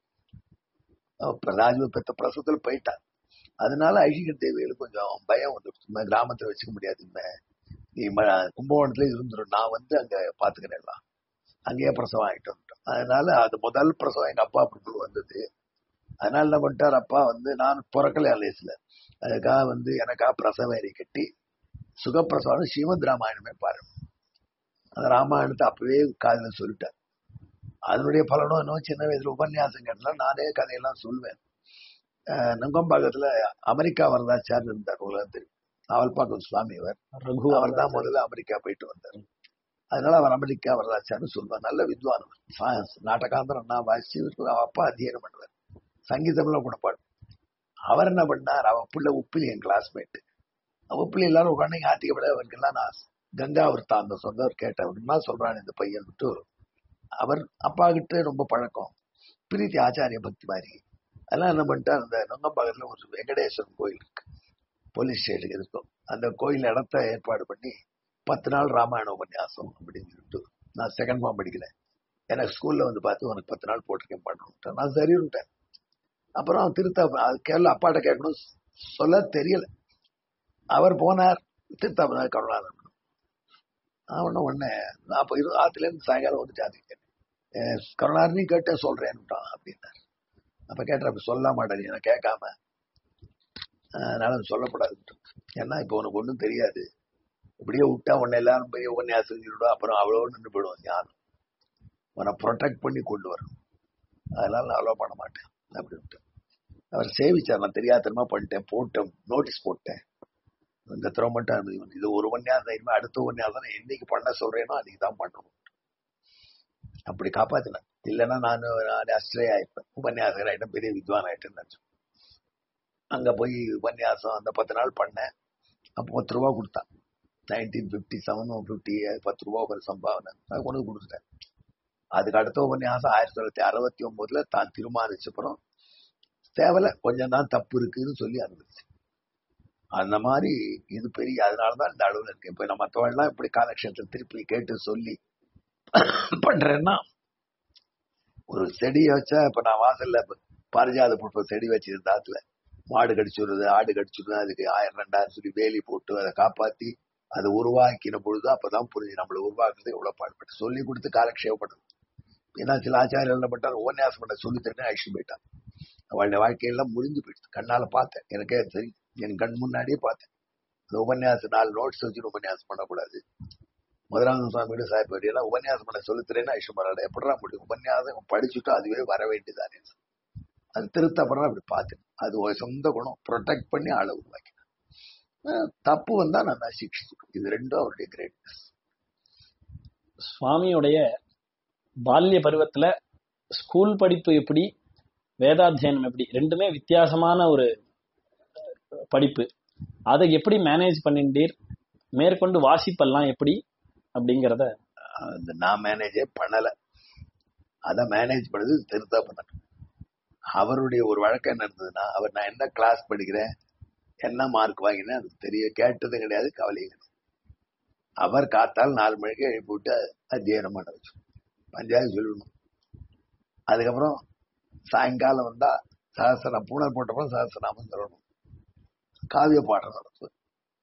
Speaker 1: அப்ப ராஜு பெத்த பிரசவத்துல போயிட்டான் அதனால ஐஷிகர் தேவிகளுக்கு கொஞ்சம் பயம் வந்துடுச்சு இந்த கிராமத்துல வச்சுக்க முடியாது இனிமே. நீ ம- கும்பகோணத்துல இருந்துரும் நான் வந்து அங்க பாத்துக்கிறேன் எல்லாம் அங்கேயே பிரசவம் ஆயிட்டு வந்துட்டோம் அதனால அது முதல் பிரசவம் எங்க அப்பா அப்படி வந்தது அதனால என்ன பண்ணிட்டார் அப்பா வந்து நான் பிறக்கல லேஸ்ல அதுக்காக வந்து எனக்கா பிரசவ அறை கட்டி சுகப்பிரசவம் ஸ்ரீமத் ராமாயணமே பாரு அந்த ராமாயணத்தை அப்பவே காதுல சொல்லிட்டார் அதனுடைய பலனும் இன்னும் சின்ன வயசுல உபன்யாசம் கேட்டலாம் நானே கதையெல்லாம் சொல்வேன் அஹ் நுங்கம்பாக்கத்துல அமெரிக்கா வரதாச்சார் இருந்தார் உலகம் தெரியும் நாவல்பாக்கம் சுவாமி அவர்
Speaker 2: ரகு
Speaker 1: அவர் தான் முதல்ல அமெரிக்கா போயிட்டு வந்தார் அதனால அவர் அமெரிக்கா வரதாச்சார்னு சொல்லுவார் நல்ல வித்வான் அவர். சா- நாட்டகாந்தரம் நான் வாசிச்சு இவருக்கு அவ அப்பா அத்தியனம் பண்ணுவார் சங்கீதம்லாம் கூட பாடு அவர் என்ன பண்ணார் அவ பிள்ளை உப்பிலி என் கிளாஸ்மேட் உப்பிலி எல்லாரும் உட்காந்து ஆத்திக்கப்பட அவருக்கெல்லாம் நான் கங்கா அவர் தான் அந்த சொந்தவர் கேட்டவருமா சொல்றான் இந்த பையன் விட்டு அவர் அப்பா கிட்ட ரொம்ப பழக்கம் பிரீத்தி ஆச்சாரிய பக்தி மாதிரி அதெல்லாம் என்ன பண்ணிட்டார் அந்த நொங்கம்பாக்கத்துல ஒரு வெங்கடேஸ்வரன் கோயில் இருக்கு போலீஸ் ஸ்டேஷனுக்கு இருக்கும் அந்த கோயில் இடத்த ஏற்பாடு பண்ணி பத்து நாள் ராமாயண உபன்யாசம் அப்படின்னு சொல்லிட்டு நான் செகண்ட் ஃபார்ம் படிக்கல எனக்கு ஸ்கூல்ல வந்து பார்த்து உனக்கு பத்து நாள் போட்டிருக்கேன் பண்ணணும் நான் சரின்ட்டேன் அப்புறம் திருத்தா அது கேரளா அப்பாட்ட கேட்கணும் சொல்ல தெரியல அவர் போனார் திருத்தா போனார் கருணாதன் அவன உடனே நான் அப்ப இரு ஆத்துல இருந்து சாயங்காலம் வந்து ஜாதிக்கேன் கருணாரனி கேட்டேன் சொல்றேன்னுட்டான் அப்படின்னாரு அப்ப கேட்ட அப்ப சொல்ல மாட்டேன் நான் கேட்காம அதனால அது சொல்லக்கூடாது ஏன்னா இப்ப உனக்கு ஒண்ணும் தெரியாது இப்படியே விட்டா உன்னை எல்லாரும் போய் உன்னையாசம் செஞ்சுடும் அப்புறம் அவ்வளோ நின்று போயிடுவோம் ஞானம் உன்னை ப்ரொடெக்ட் பண்ணி கொண்டு வரணும் அதனால நான் அலோவ் பண்ண மாட்டேன் அப்படின்ட்டு அவர் சேவிச்சார் நான் தெரியாதனமா பண்ணிட்டேன் போட்டேன் நோட்டீஸ் போட்டேன் இந்த தடவை மட்டும் அது இது ஒரு உபன்யாசம் இனிமே அடுத்த உபன்யாசம் நான் என்னைக்கு பண்ண சொல்றேனோ அன்னைக்கு தான் பண்ணணும் அப்படி காப்பாத்தினேன் இல்லைன்னா நான் நான் அஸ்ட்ரே ஆயிருப்பேன் உபன்யாசகர் ஆயிட்டேன் பெரிய வித்வான் ஆயிட்டேன்னு நினைச்சேன் அங்க போய் உபன்யாசம் அந்த பத்து நாள் பண்ணேன் அப்போ பத்து ரூபா கொடுத்தான் நைன்டீன் பிப்டி செவன் பிப்டி பத்து ரூபா ஒரு சம்பாவனை நான் கொண்டு வந்து கொடுத்துட்டேன் அதுக்கு அடுத்த உபன்யாசம் ஆயிரத்தி தொள்ளாயிரத்தி அறுபத்தி ஒன்பதுல தான் தீர்மானிச்சப்புறம் தேவையில்ல கொஞ்சம் தான் தப்பு இருக்குன்னு சொல்லி அனுபவிச்சு அந்த மாதிரி இது பெரிய அதனாலதான் இந்த அளவுல இருக்கு இப்ப நம்ம மற்றவெல்லாம் இப்படி காலக்ஷேபத்தை திருப்பி கேட்டு சொல்லி பண்றேன்னா ஒரு செடியை வச்சா இப்ப நான் வாசல்ல பாரிஜாத புஷ்ப செடி வச்சிருந்தாத்துல மாடு கடிச்சுடுறது ஆடு கடிச்சுடுறது அதுக்கு ஆயிரம் ரெண்டாயிரம் சொல்லி வேலி போட்டு அதை காப்பாத்தி அதை உருவாக்கின பொழுது அப்பதான் புரிஞ்சு நம்மளை உருவாக்குறது எவ்வளவு பாடுபட்டு சொல்லி கொடுத்து காலக்ஷேபப்படுது ஏன்னா சில ஆச்சாரியர்கள் என்ன பண்ணிட்டாங்க உபன்யாசம் பண்ண சொல்லி தரேன் அழிச்சு போயிட்டான் அவளுடைய வாழ்க்கையெல்லாம் முறிஞ்சு போயிடுச்சு கண்ணால பார்த்தேன் எனக்கே தெரியும் என் கண் முன்னாடியே பார்த்தேன் அந்த உபன்யாசம் நாலு நோட்ஸ் வச்சு உபன்யாசம் பண்ணக்கூடாது முதலாவது சுவாமியோட சாய்பாடி எல்லாம் உபன்யாசம் பண்ண சொல்லித்தரேன்னு ஐஷம் பண்ணாட எப்படா முடியும் உபன்யாசம் படிச்சுட்டு அதுவே வர வேண்டியதானே அது திருத்த அப்புறம் அப்படி பார்த்தேன் அது ஒரு சொந்த குணம் ப்ரொடெக்ட் பண்ணி ஆளை உருவாக்கினேன் தப்பு வந்தா நான் சிக்ஷிச்சு இது ரெண்டும் அவருடைய கிரேட்னஸ்
Speaker 2: சுவாமியுடைய பால்ய பருவத்துல ஸ்கூல் படிப்பு எப்படி வேதாத்தியனம் எப்படி ரெண்டுமே வித்தியாசமான ஒரு படிப்பு அதை எப்படி மேனேஜ் பண்ணிட்டீர் மேற்கொண்டு வாசிப்பெல்லாம் எப்படி அப்படிங்கறத
Speaker 1: அந்த நான் மேனேஜே பண்ணல அத மேனேஜ் பண்ணது திருத்தா பண்ணணும் அவருடைய ஒரு வழக்கம் என்ன இருந்ததுன்னா அவர் நான் என்ன கிளாஸ் படிக்கிறேன் என்ன மார்க் வாங்கினேன் அது தெரிய கேட்டதும் கிடையாது கவலையும் கிடையாது அவர் காத்தால் நாலு மணிக்கு எழுப்பி விட்டு அத்தியனம் பண்ண வச்சு பஞ்சாயத்து சொல்லணும் அதுக்கப்புறம் சாயங்காலம் வந்தா சகசரம் பூனர் போட்டப்பறம் சகசராமம் சொல்லணும் காவிய பாடம் நடத்துவார்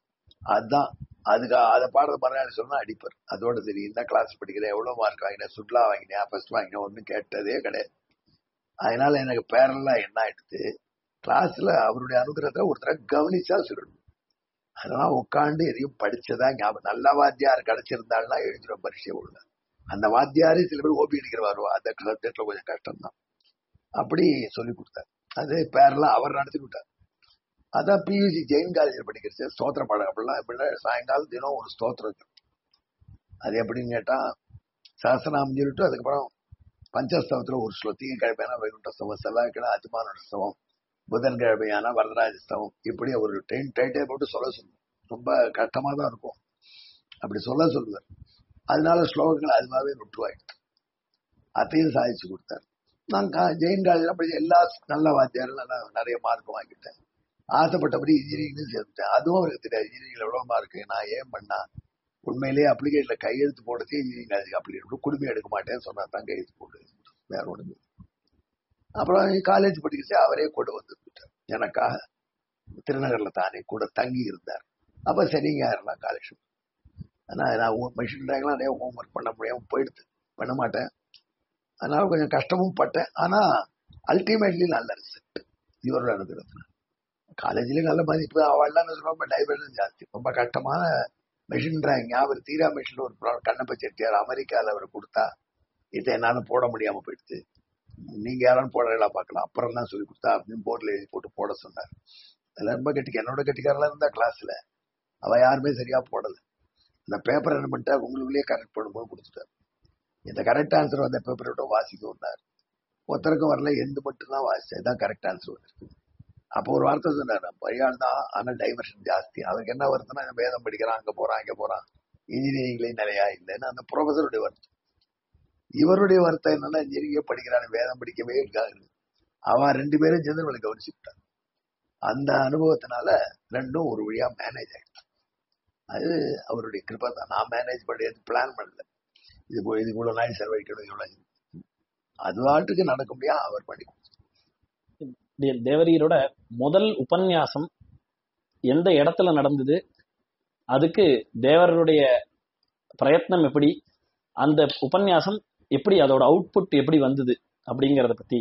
Speaker 1: அதுதான் அதுக்கு அதை பாடுறது மறுநாள் சொன்னா அடிப்பார் அதோட சரி இந்த கிளாஸ் படிக்கிறேன் எவ்வளவு மார்க் வாங்கினேன் சுற்றுலா வாங்கினேன் ஃபர்ஸ்ட் வாங்கினேன் ஒன்றும் கேட்டதே கிடையாது அதனால எனக்கு பேரெல்லாம் என்ன ஆயிடுச்சு கிளாஸ்ல அவருடைய அனுகிரகத்தை ஒருத்தர கவனிச்சா சொல்லணும் அதெல்லாம் உட்காந்து எதையும் படிச்சதா ஞாபகம் நல்ல வாத்தியார் கிடைச்சிருந்தாள்னா எழுதிடும் பரீட்சை உள்ள அந்த வாத்தியாரே சில பேர் ஓபி அடிக்கிற வருவா அந்த சப்ஜெக்ட்ல கொஞ்சம் கஷ்டம் தான் அப்படி சொல்லி கொடுத்தார் அது பேரெல்லாம் அவர் நடத்தி விட்டார் அதான் பியூசி ஜெயின் காலேஜில் படிக்கிறது ஸ்தோத்திர பாடம் அப்படிலாம் எப்படின்னா சாயங்காலம் தினம் ஒரு ஸ்தோத்திரம் இருக்கு அது எப்படின்னு கேட்டா சஹசநாமம் சொல்லிட்டு அதுக்கப்புறம் பஞ்சஸ்தவத்துல ஒரு ஸ்லோ திங்கக்கிழமையான வைகுண்ட ஸ்தவம் செவ்வாய்க்கிழமை அதிமான ஸ்தவம் புதன்கிழமையான வரதராஜ ஸ்தவம் இப்படி ஒரு டைம் டைட்டே போட்டு சொல்ல சொல்லணும் ரொம்ப கஷ்டமா தான் இருக்கும் அப்படி சொல்ல சொல்லுவார் அதனால ஸ்லோகங்கள் அதுவாகவே நொட்டுவாயிடுச்சு அதையும் சாதிச்சு கொடுத்தார் நான் ஜெயின் காலேஜில் படிச்ச எல்லா நல்ல வாத்தியாரும் நல்லா நிறைய மார்க் வாங்கிட்டேன் ஆசைப்பட்டபடி இன்ஜினியரிங் சேர்ந்துட்டேன் அதுவும் அவருக்கு தெரியாது இன்ஜினியரிங் எவ்வளவு மார்க் நான் ஏன் பண்ணா உண்மையிலேயே அப்ளிகேஷன்ல கையெழுத்து போடுறதே இன்ஜினியரிங் காலேஜ் அப்ளிகேஷன் குடும்பம் எடுக்க மாட்டேன்னு சொன்னா தான் கையெழுத்து போட்டு வேற ஒண்ணுமே அப்புறம் காலேஜ் படிக்கிறச்சே அவரே கூட வந்துட்டார் எனக்காக திருநகர்ல தானே கூட தங்கி இருந்தார் அப்ப சரிங்க இருக்கலாம் காலேஜ் ஆனா நான் மிஷின் ட்ராக்லாம் நிறைய ஹோம் ஒர்க் பண்ண முடியாம போயிடுது பண்ண மாட்டேன் அதனால கொஞ்சம் கஷ்டமும் பட்டேன் ஆனா அல்டிமேட்லி நல்ல ரிசல்ட் இவரோட அனுகிரகத்துல காலேஜ்லயும் நல்ல மதிப்பு அவள்லாம் ரொம்ப டைவர்ஷன் ஜாஸ்தி ரொம்ப கஷ்டமான மெஷின் டிராயிங் அவர் தீரா மெஷின் ஒரு கண்ணப்ப செட்டியார் அமெரிக்கால அவர் கொடுத்தா இதை என்னால போட முடியாம போயிடுச்சு நீங்க யாரும் போடுறீங்களா பார்க்கலாம் அப்புறம் தான் சொல்லி கொடுத்தா அப்படின்னு போர்டில் எழுதி போட்டு போட சொன்னார் அதுல ரொம்ப கட்டிக்க என்னோட கட்டிக்காரெல்லாம் இருந்தா கிளாஸ்ல அவ யாருமே சரியா போடல அந்த பேப்பர் என்ன பண்ணிட்டா உங்களுக்குள்ளேயே கரெக்ட் பண்ணும்போது கொடுத்துட்டார் இந்த கரெக்ட் ஆன்சர் வந்த பேப்பரை விட வாசிக்க வந்தார் ஒருத்தருக்கும் வரல எந்த மட்டும் தான் வாசிச்சேன் இதான் கரெக்ட் ஆன்சர் வந்திருக்கு அப்போ ஒரு வார்த்தை சொன்னார் பையாள் தான் ஆனா டைவர்ஷன் ஜாஸ்தி அவருக்கு என்ன வருதுன்னா வேதம் படிக்கிறான் அங்க போறான் அங்க போறான் இன்ஜினியரிங்லயும் நிறையா இல்லைன்னு அந்த ப்ரொஃபஸருடைய வருத்தம் இவருடைய வருத்தம் என்னன்னா இன்ஜினியரிங்கே படிக்கிறான் வேதம் படிக்கவே இருக்காது அவன் ரெண்டு பேரும் சேர்ந்து கவனிச்சுக்கிட்டான் அந்த அனுபவத்தினால ரெண்டும் ஒரு வழியா மேனேஜ் ஆயிடுச்சு அது அவருடைய கிருப்பா தான் நான் மேனேஜ் பண்ணி பிளான் பண்ணல இது இதுக்கு இவ்வளவு நாள் செலவழிக்கணும் இவ்வளவு அது வாட்டுக்கு நடக்க முடியாது அவர் பண்ணி
Speaker 2: தே- தேவரீரோட முதல் உபன்யாசம் எந்த இடத்துல நடந்தது அதுக்கு தேவருடைய பிரயத்னம் எப்படி அந்த உபன்யாசம் எப்படி அதோட அவுட்புட் எப்படி வந்தது அப்படிங்கறத பத்தி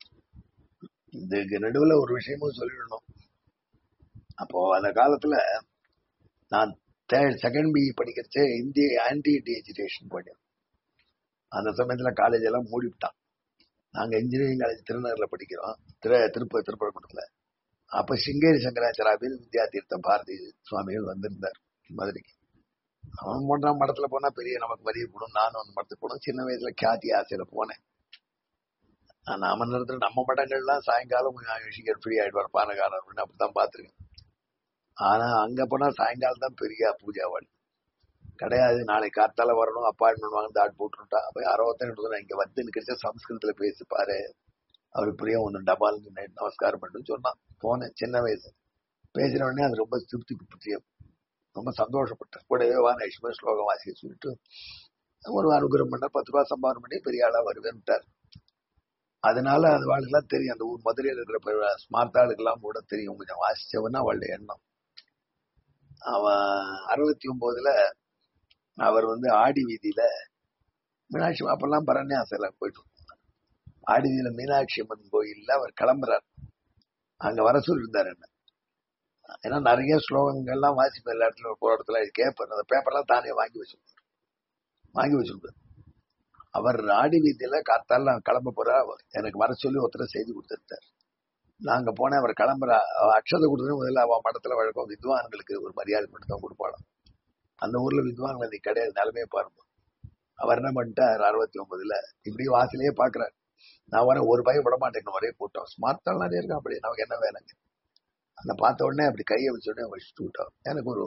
Speaker 1: இதுக்கு நடுவுல ஒரு விஷயமும் சொல்லிடணும் அப்போ அந்த காலத்துல நான் தேர்ட் செகண்ட் பிஇ படிக்கிறச்சே இந்திய ஆன்டி டிஎஜிடேஷன் பண்ணேன் அந்த சமயத்துல காலேஜ் எல்லாம் மூடிவிட்டான் நாங்க இன்ஜினியரிங் காலேஜ் திருநகர்ல படிக்கிறோம் திரு திருப்ப திருப்பரங்குன்றத்துல அப்ப சிங்கேரி சங்கராச்சாராவில் வித்யா தீர்த்த பாரதி சுவாமிகள் வந்திருந்தார் மதுரைக்கு அவன் மூன்றாம் மடத்துல போனா பெரிய நமக்கு மதிய போடும் நானும் அந்த மடத்துக்கு போனோம் சின்ன வயசுல கியாதி ஆசையில போனேன் நாம நேரத்துல நம்ம மடங்கள்லாம் சாயங்காலம் ரிஷிகர் ஃப்ரீ ஆயிடுவார் பானகாரர் அப்படின்னு அப்படித்தான் பாத்துருக்கேன் ஆனா அங்க போனா சாயங்காலம் தான் பெரிய பூஜை அவள் கிடையாது நாளைக்கு காத்தால வரணும் அப்பாயின்மெண்ட் வாங்க தாட் போட்டுட்டா அப்ப யாரோ ஒருத்தன் இங்க வந்து நிக்கிற சம்ஸ்கிருதத்துல பேசி பாரு அவருக்கு பிரியம் ஒன்று டபால் நைட் நமஸ்காரம் பண்ணிட்டு சொன்னான் போனேன் சின்ன வயசு பேசின உடனே அது ரொம்ப திருப்தி பிரியம் ரொம்ப சந்தோஷப்பட்டேன் கூடவே வா நைஷ்ம ஸ்லோகம் வாசிக்க சொல்லிட்டு ஒரு அனுகிரகம் பண்ண பத்து ரூபா சம்பாதனம் பண்ணி பெரிய ஆளா வருவேன்ட்டார் அதனால அது வாழ்க்கெல்லாம் தெரியும் அந்த ஊர் மதுரையில் இருக்கிற ஸ்மார்த்தாளுக்கெல்லாம் கூட தெரியும் கொஞ்சம் வாசிச்சவன்னா அவளுடைய எண்ணம் அவன் அறுபத்தி ஒன்பதுல அவர் வந்து ஆடி வீதியில மீனாட்சி அப்பெல்லாம் பரண்யாசில போயிட்டு இருந்தார். ஆடி வீதியில மீனாட்சி அம்மன் கோயில்ல அவர் கிளம்புறார் அங்க வர சொல்லியிருந்தார் என்ன ஏன்னா நிறைய ஸ்லோகங்கள்லாம் வாசிப்பேன் எல்லா இடத்துல போற இடத்துல கேட்பார் அந்த பேப்பர்லாம் தானே வாங்கி வச்சிருப்பார் வாங்கி வச்சிருப்பார் அவர் ஆடி வீதியில காத்தால நான் கிளம்ப போறா எனக்கு வர சொல்லி ஒருத்தர் செய்தி கொடுத்துருந்தார் நாங்க போனேன் அவர் கிளம்புறா அவ அக்ஷதை கொடுத்தது முதல்ல அவ மடத்துல வழக்கம் வித்வான்களுக்கு ஒரு மரியாதை மட்டும் தான் கொடுப்பாளாம் அந்த ஊர்ல வித்வான்கள் அது கிடையாது நிலைமையை பாருங்க அவர் என்ன பண்ணிட்டார் அறுபத்தி ஒன்பதுல இப்படி வாசலையே பாக்குறாரு நான் வரேன் ஒரு பையன் விட மாட்டேன் ஒரே கூட்டம் ஸ்மார்ட் தான் நிறைய இருக்கும் அப்படி நமக்கு என்ன வேலைங்க அந்த பார்த்த உடனே அப்படி கையை வச்ச உடனே வச்சுட்டு விட்டோம் எனக்கு ஒரு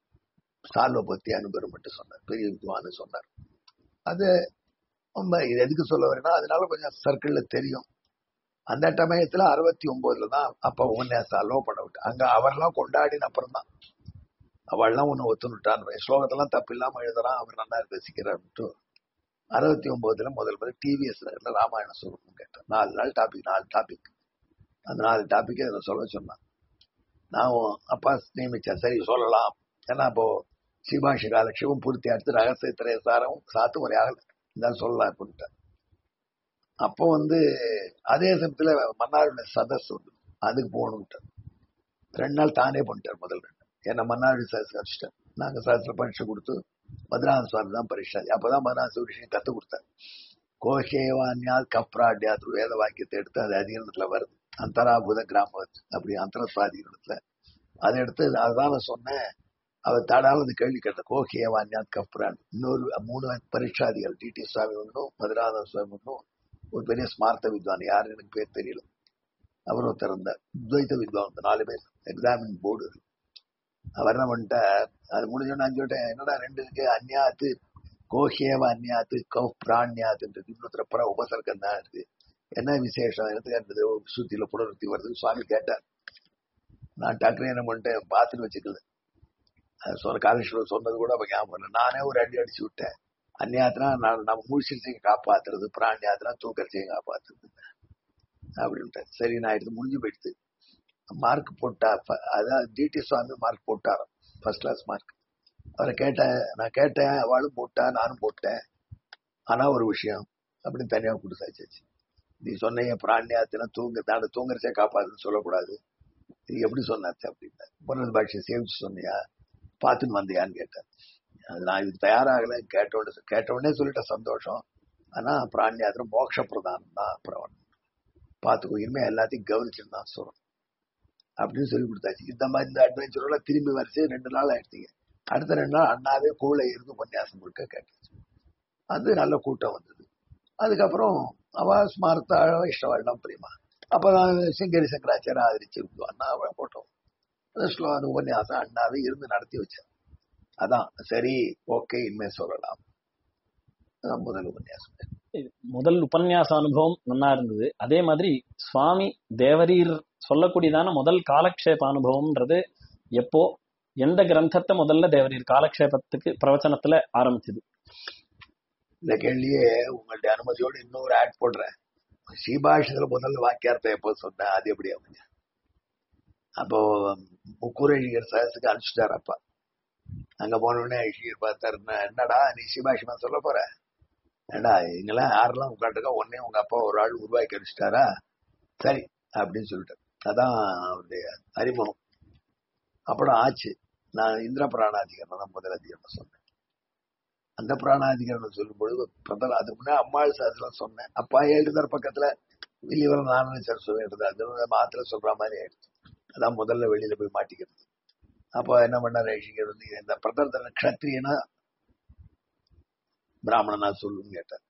Speaker 1: சால்வை பத்தி அனுபவம் மட்டும் சொன்னார் பெரிய வித்வான்னு சொன்னார் அது ரொம்ப இது எதுக்கு சொல்ல வரேன்னா அதனால கொஞ்சம் சர்க்கிள்ல தெரியும் அந்த சமயத்துல அறுபத்தி ஒன்பதுல தான் அப்ப உபன்யாசம் அலோ பண்ண விட்டு அங்க அவர்லாம் கொண்டாடின அப்புறம் தான் அவள்லாம் ஒண்ணு ஒத்துனுட்டான் ஸ்லோகத்தெல்லாம் தப்பு இல்லாம எழுதுறான் அவர் நல்லா ரசிக்கிறார்ட்டு அறுபத்தி ஒன்பதுல முதல் முதல் டிவிஎஸ் ராமாயணம் சொல்லணும்னு கேட்டேன் நாலு நாள் டாபிக் நாலு டாபிக் அந்த நாலு டாபிக் அதில் சொல்ல சொன்னான் நான் அப்பா நியமிச்சேன் சரி சொல்லலாம் ஏன்னா அப்போ சிபாஷி காலட்சேபம் பூர்த்தி அடுத்து ரகசிய திரையசாரம் சாத்து முறையாக இருந்தாலும் சொல்லலாம் அப்படின்ட்டு அப்போ வந்து அதே சமயத்துல மன்னாருடைய சதஸ் வந்து அதுக்கு போகணும்ட்டு ரெண்டு நாள் தானே பண்ணிட்டார் முதல் ரெண்டு ஏன்னா மன்னாரு சதஸ் கழிச்சிட்டேன் நாங்க சதஸ்ல பரீட்சை கொடுத்து மதுரான சுவாமி தான் பரீட்சை அப்பதான் மதுரான விஷயம் கத்து கொடுத்தார் கோஷேவான்யாத் கப்ராட்யாத் வேத வாக்கியத்தை எடுத்து அது அதிகரணத்துல வருது அந்தராபுத கிராம அப்படி அந்தரஸ்வாதிகரணத்துல அதை எடுத்து அதுதான் நான் சொன்னேன் அவர் தடாமல் அந்த கேள்வி கேட்ட கோகேவான்யாத் கப்ரான் இன்னொரு மூணு பரீட்சாதிகள் டி டி சுவாமி ஒன்றும் மதுரான சுவாமி ஒன்றும் ஒரு பெரிய ஸ்மார்த்த வித்வான் யாரு எனக்கு பேர் தெரியல அவர் ஒருத்தர் இருந்தார் துவைத்த வித்வான் இந்த நாலு பேர் எக்ஸாமின் போர்டு அவர் என்ன பண்ணிட்டார் அது முடிஞ்சோன்னு நான் சொல்லிட்டேன் என்னடா ரெண்டு இருக்கு அந்யாத்து கோஹேவ அந்யாத்து கௌ பிராண்யாத்துன்றது இன்னொருத்தர புற உபசர்க்கம் தான் இருக்கு என்ன விசேஷம் எனக்கு சுத்தியில புனருத்தி வருது சுவாமி கேட்டார் நான் டக்குனு என்ன பண்ணிட்டேன் பார்த்துட்டு வச்சுக்கல சொன்ன காலேஸ்வரர் சொன்னது கூட அப்ப ஞாபகம் இல்லை நானே ஒரு அடி அடிச்சு விட்டேன் அந்நியாத்தினா நான் நம்ம முழிச்சிருச்சையும் காப்பாத்துறது பிராணியாத்தினா தூக்கரிச்சையும் காப்பாத்துறது அப்படின்ட்டு சரி நான் எடுத்து முடிஞ்சு போயிடுது மார்க் போட்டா அதான் டிடி சுவாமி மார்க் போட்டாராம் ஃபர்ஸ்ட் கிளாஸ் மார்க் அவரை கேட்டேன் நான் கேட்டேன் அவளும் போட்டா நானும் போட்டேன் ஆனா ஒரு விஷயம் அப்படின்னு தனியாக கொடுத்தாச்சு நீ சொன்னீங்க பிராணியாத்தினா தூங்க தாண்ட தூங்குறச்சே காப்பாதுன்னு சொல்லக்கூடாது இது எப்படி சொன்னாச்சு அப்படின்னு புனல் பாட்சியை சேவிச்சு சொன்னியா பார்த்துன்னு வந்தியான்னு கேட்டேன் அது நான் இதுக்கு தயாராகல கேட்ட உடனே கேட்ட உடனே சொல்லிட்ட சந்தோஷம் ஆனா பிராணியாத்திரம் மோட்ச பிரதானம் தான் அப்புறம் பார்த்துக்கோ இனிமே எல்லாத்தையும் கவனிச்சுன்னு தான் சொல்லணும் அப்படின்னு சொல்லி கொடுத்தாச்சு இந்த மாதிரி இந்த அட்வென்ச்சரோட திரும்பி வரிசை ரெண்டு நாள் ஆயிடுச்சிங்க அடுத்த ரெண்டு நாள் அண்ணாவே கூட இருந்து உபன்யாசம் முழுக்க கேட்டுச்சு அது நல்ல கூட்டம் வந்தது அதுக்கப்புறம் அவ ஸ்மார்த்தா இஷ்டவாழ்லாம் பிரியமா அப்பதான் சிங்கரி சங்கராச்சாரிய ஆதரிச்சு அண்ணா அவளை போட்டோம் அந்த உபன்யாசம் அண்ணாவே இருந்து நடத்தி வச்சார் அதான் சரி ஓகே இனிமே சொல்லலாம் முதல் உபன்யாசம்
Speaker 2: முதல் உபன்யாச அனுபவம் நல்லா இருந்தது அதே மாதிரி சுவாமி தேவரீர் சொல்லக்கூடியதான முதல் காலக்ஷேப அனுபவம்ன்றது எப்போ எந்த கிரந்தத்தை முதல்ல தேவரீர் காலக்ஷேபத்துக்கு பிரவச்சனத்துல ஆரம்பிச்சது
Speaker 1: இந்த கேள்வியே உங்களுடைய அனுமதியோடு இன்னொரு ஆட் போடுறேன் ஸ்ரீபாஷத்துல முதல்ல வாக்கியார்த்தம் எப்போ சொன்னேன் அது எப்படி அவங்க அப்போ முக்கூரழிகர் சகசுக்கு அனுப்பிச்சிட்டாரு அப்பா அங்க போன உடனே ஐஷியர் பார்த்தாரு "என்ன- என்னடா நீ ஸ்ரீபாஷமா சொல்ல போற ஏடா இங்கெல்லாம் யாரெல்லாம் உட்காந்துருக்கா உடனே உங்க அப்பா ஒரு ஆள் உருவாக்கி அனுப்பிச்சிட்டாரா சரி அப்படின்னு சொல்லிட்டு அதான் அவருடைய அறிமுகம் அப்புறம் ஆச்சு நான் இந்திர பிராணாதிகரணம் தான் முதல் அதிகரணம் சொன்னேன் அந்த பிராணாதிகரணம் சொல்லும் பொழுது பிரதல அதுக்கு முன்னே அம்மாள் சாஸ்திரம் சொன்னேன் அப்பா எழுதார் பக்கத்துல வெளியவரம் நானே சார் சொல்லிட்டு அது மாத்திரை சொல்ற மாதிரி ஆயிடுச்சு அதான் முதல்ல வெளியில போய் மாட்டிக்கிறது அப்போ என்ன பண்ணார் ரைஷிகர் வந்து இந்த பிரதர்தன க்ஷத்ரியனா பிராமணனா சொல்லுன்னு கேட்டார்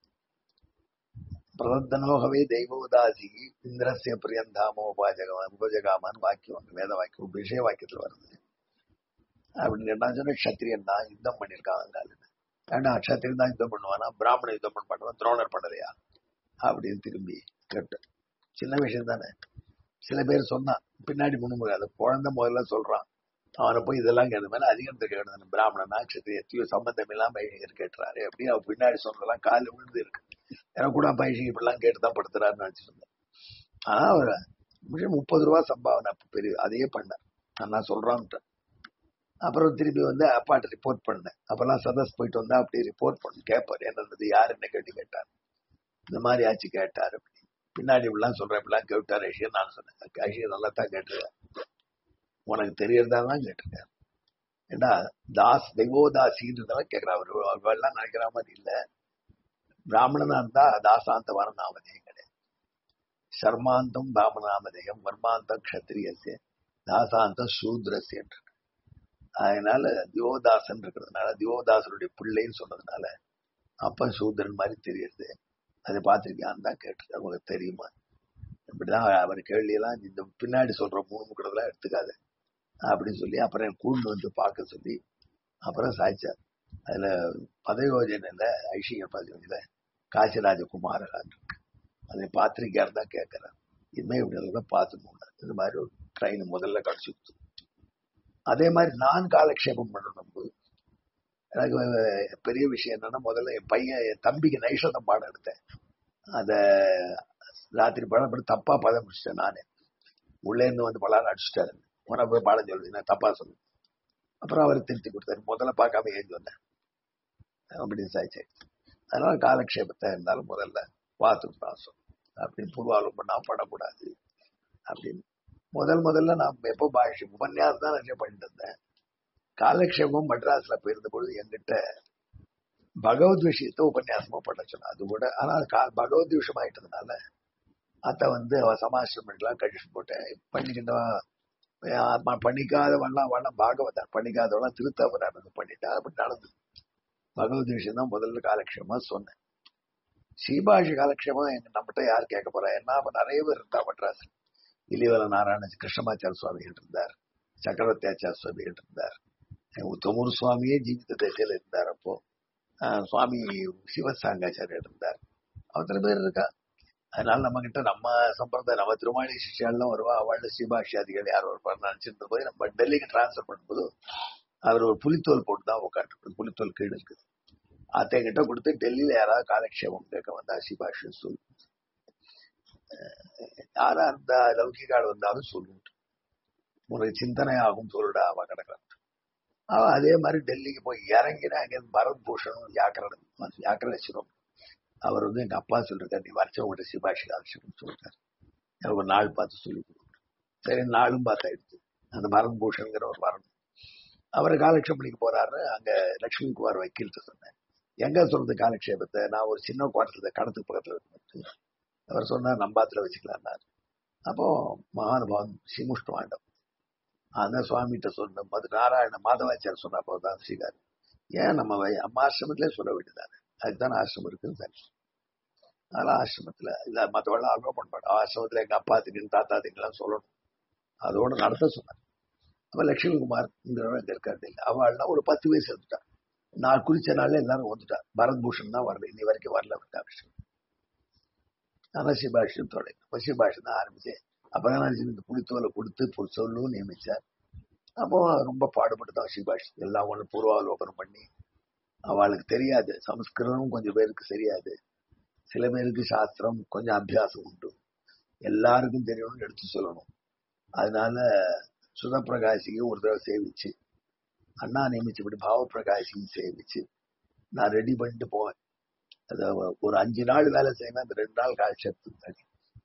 Speaker 1: பிரதத்தனோகவே தெய்வோதாசி இந்திரசிய பிரியந்தாமோ உபாஜகமான் உபஜகாமான் வாக்கியம் அங்க வேத வாக்கியம் விஷய வாக்கியத்துல வருது அப்படின்னு கேட்டா சொன்ன க்ஷத்திரியன் தான் யுத்தம் பண்ணிருக்காங்க ஏன்னா க்ஷத்திரியன் தான் யுத்தம் பண்ணுவானா பிராமண யுத்தம் பண்ண மாட்டான் துரோணர் பண்ணலையா அப்படின்னு திரும்பி கேட்டு சின்ன விஷயம் தானே சில பேர் சொன்னான் பின்னாடி முன்னுமுறை அது குழந்தை முதல்ல சொல்றான் அவனை போய் இதெல்லாம் கேட்ட மேல அதிகத்தை கேட்டது பிராமணனா க்ஷத்திரியத்தையோ சம்பந்தம் இல்லாம பைஷிகர் கேட்டுறாரு அப்படி அவன் பின்னாடி சொன்னதெல்லாம் காலில் விழுந்து இருக்கு எனக்கு கூட பைஷிகர் இப்படிலாம் கேட்டு தான் படுத்துறாருன்னு நினைச்சிட்டு இருந்தேன் ஆனா அவர் மிக முப்பது ரூபா சம்பாவனை அப்ப பெரிய அதையே பண்ணேன் நான் சொல்றான்ட்டு அப்புறம் திருப்பி வந்து அப்பாட்ட ரிப்போர்ட் பண்ணேன் அப்பெல்லாம் சதஸ் போயிட்டு வந்தா அப்படி ரிப்போர்ட் பண்ணு கேட்பாரு என்னது யார் என்ன கேட்டு கேட்டார் இந்த மாதிரி ஆச்சு கேட்டாரு அப்படி பின்னாடி இப்படிலாம் சொல்றேன் இப்படிலாம் கேட்டார் ஐஷியர் நான் சொன்னேன் ஐஷியர் நல்லா தான் கேட்டிருக்கேன் உனக்கு தெரியறதா தான் கேட்டிருக்கேன் ஏண்டா தாஸ் தெய்வோதாசின்றதெல்லாம் கேட்கிறா அவர் அவெல்லாம் நினைக்கிற மாதிரி இல்ல பிராமணனா இருந்தா தாசாந்த வரணாமதேயம் கிடையாது சர்மாந்தம் பிராமணாமதேயம் வர்மாந்தம் க்ஷத்திரியசிய தாசாந்தம் சூத்ரசிய அதனால தியோதாசன் இருக்கிறதுனால தியோதாசனுடைய பிள்ளைன்னு சொன்னதுனால அப்ப சூத்ரன் மாதிரி தெரியுது அதை பார்த்திருக்கியான்னு தான் கேட்டிருக்காரு உங்களுக்கு தெரியுமா இப்படிதான் அவர் கேள்வியெல்லாம் இந்த பின்னாடி சொல்ற மூணு முக்கிறதெல்லாம் எடுத்துக்காது அப்படின்னு சொல்லி அப்புறம் கூண்டு வந்து பார்க்க சொல்லி அப்புறம் சாய்ச்சார் அதுல பதயோஜனையில ஐஷிகர் பதயோஜனையில காசிராஜகுமாரன் இருக்கு அதை பார்த்திருக்காரு தான் கேட்கிறார் இனிமே இப்படி பார்த்துக்கணும் இந்த மாதிரி ஒரு ட்ரெயின் முதல்ல கிடைச்சிருச்சு அதே மாதிரி நான் காலக்ஷேபம் பண்ணணும் போது எனக்கு பெரிய விஷயம் என்னன்னா முதல்ல என் பையன் என் தம்பிக்கு நைஷதம் பாடம் எடுத்தேன் அத ராத்திரி படம் படி தப்பா பதம் முடிச்சிட்டேன் நானே உள்ளே இருந்து வந்து பலாரம் அடிச்சுட்டாரு உன போய் பாடம் சொல்லுது நான் தப்பா சொல்லு அப்புறம் அவர் திருத்தி கொடுத்தாரு முதல்ல பார்க்காம ஏஞ்சி வந்தேன் அப்படின்னு சாய்ச்சி அதனால காலக்ஷேபத்தை இருந்தாலும் முதல்ல பார்த்து பிராசம் அப்படின்னு பூர்வாலம் பண்ணா படக்கூடாது அப்படின்னு முதல் முதல்ல நான் எப்போ பாஷை உபன்யாசம் தான் நிறைய பண்ணிட்டு இருந்தேன் காலக்ஷேபம் மெட்ராஸ்ல போயிருந்த பொழுது என்கிட்ட பகவத் விஷயத்த உபன்யாசமா பண்ண சொன்ன அது கூட ஆனா பகவத் விஷயம் ஆயிட்டதுனால அத்த வந்து அவ சமாசிரமெல்லாம் கழிச்சு போட்டேன் பண்ணிக்கிட்ட பண்ணிக்காதவெல்லாம் வேணாம் பாகவதன் பண்ணிக்காதவெல்லாம் திருத்தவரானது பண்ணிட்டா அப்படி நடந்தது பகவத் விஷயம் தான் முதல்ல காலக்ஷேமா சொன்னேன் ஸ்ரீபாஷி காலக்ஷேமா எங்க நம்மகிட்ட யார் கேட்க போறா என்ன அப்ப நிறைய பேர் இருந்தா மெட்ராஸ் இலிவல நாராயண கிருஷ்ணமாச்சார சுவாமிகள் இருந்தார் சக்கரவர்த்தியாச்சார சுவாமிகள் இருந்தார் தொமூர் சுவாமியே ஜீவித தேசையில இருந்தார் அப்போ சுவாமி சிவசாங்காச்சாரியர் இருந்தார் அத்தனை பேர் இருக்கா அதனால நம்ம கிட்ட நம்ம சம்பிரதாயம் நம்ம திருமாளி சிஷியாலாம் வருவா அவள சிபாஷியாதிகள் யார் வருவார் நினைச்சிருந்த போது நம்ம டெல்லிக்கு டிரான்ஸ்பர் பண்ணும்போது அவர் ஒரு புலித்தோல் போட்டு தான் உட்காந்து புலித்தோல் கீழே இருக்குது அத்தை கிட்ட கொடுத்து டெல்லியில யாராவது காலக்ஷேபம் கேட்க வந்தா சிபாஷி சொல் யாரா இருந்தா லௌகிகால் வந்தாலும் சொல்லுட்டு உனக்கு சிந்தனை ஆகும் சொல்லுடா அவ கிடக்கிறான் அவன் அதே மாதிரி டெல்லிக்கு போய் இறங்கினா அங்க பரத் பூஷணும் யாக்கரன் யாக்கரேஸ்வரம் அவர் வந்து எங்க அப்பா சொல்லிருக்காரு நீ வருஷம் உங்கள்கிட்ட சிபாஷி ஆலட்சியம் சொல்லிருக்காரு எனக்கு ஒரு நாள் பார்த்து சொல்லி கொடுக்கணும் சரி நாளும் பார்த்தாயிடுச்சு அந்த பரத் பூஷன்கிற ஒரு வரணும் அவர் காலக்ஷேபம் பண்ணிக்க போறாரு அங்க லட்சுமி குமார் வக்கீல்கிட்ட சொன்னேன் எங்க சொல்றது காலக்ஷேபத்தை நான் ஒரு சின்ன குவார்டர்ல கடத்துக்கு பக்கத்துல இருக்கு அவர் சொன்னார் நம்பாத்துல வச்சுக்கலாம்னாரு அப்போ மகானுபாவன் சிமுஷ்டமாண்டம் அந்த சுவாமிகிட்ட சொன்ன மது நாராயண மாதவாச்சார் சொன்ன அப்போதான் ஸ்ரீகார் ஏன் நம்ம அம்மா ஆசிரமத்திலே சொல்ல வேண்டியதானே அதுதான் ஆசிரமம் இருக்குன்னு சரி அதெல்லாம் ஆசிரமத்துல இல்ல மற்றவெல்லாம் அலோவ் பண்ண மாட்டோம் ஆசிரமத்துல எங்க அப்பா திங்கன்னு தாத்தா திங்கலாம் சொல்லணும் அதோட நடத்த சொன்னார் அப்ப லட்சுமி குமார் இங்க இருக்காரு இல்லை அவள்லாம் ஒரு பத்து வயசு இருந்துட்டா நான் குறிச்ச நாள்ல எல்லாரும் வந்துட்டா பரத் பூஷன் தான் வரல இன்னி வரைக்கும் வரல அவருக்கு ஆனா சிபாஷம் தொடங்கி சிபாஷம் தான் ஆரம்பிச்சேன் அப்பதான் நான் இந்த புளித்தோலை கொடுத்து சொல்லும் நியமிச்சார் அப்போ ரொம்ப பாடுபட்டு தான் சிபாஷ் எல்லாம் ஒன்று பூர்வாவலோகனம் பண்ணி அவளுக்கு தெரியாது சமஸ்கிருதம் கொஞ்சம் பேருக்கு தெரியாது சில பேருக்கு சாஸ்திரம் கொஞ்சம் அபியாசம் உண்டு எல்லாருக்கும் தெரியணும்னு எடுத்து சொல்லணும் அதனால சுதப்பிரகாசிக்கு ஒரு தடவை சேவிச்சு அண்ணா நியமிச்சபடி பாவப்பிரகாசியும் சேவிச்சு நான் ரெடி பண்ணிட்டு போவேன் அது ஒரு அஞ்சு நாள் வேலை செய்வேன் அந்த ரெண்டு நாள் காய்ச்சல்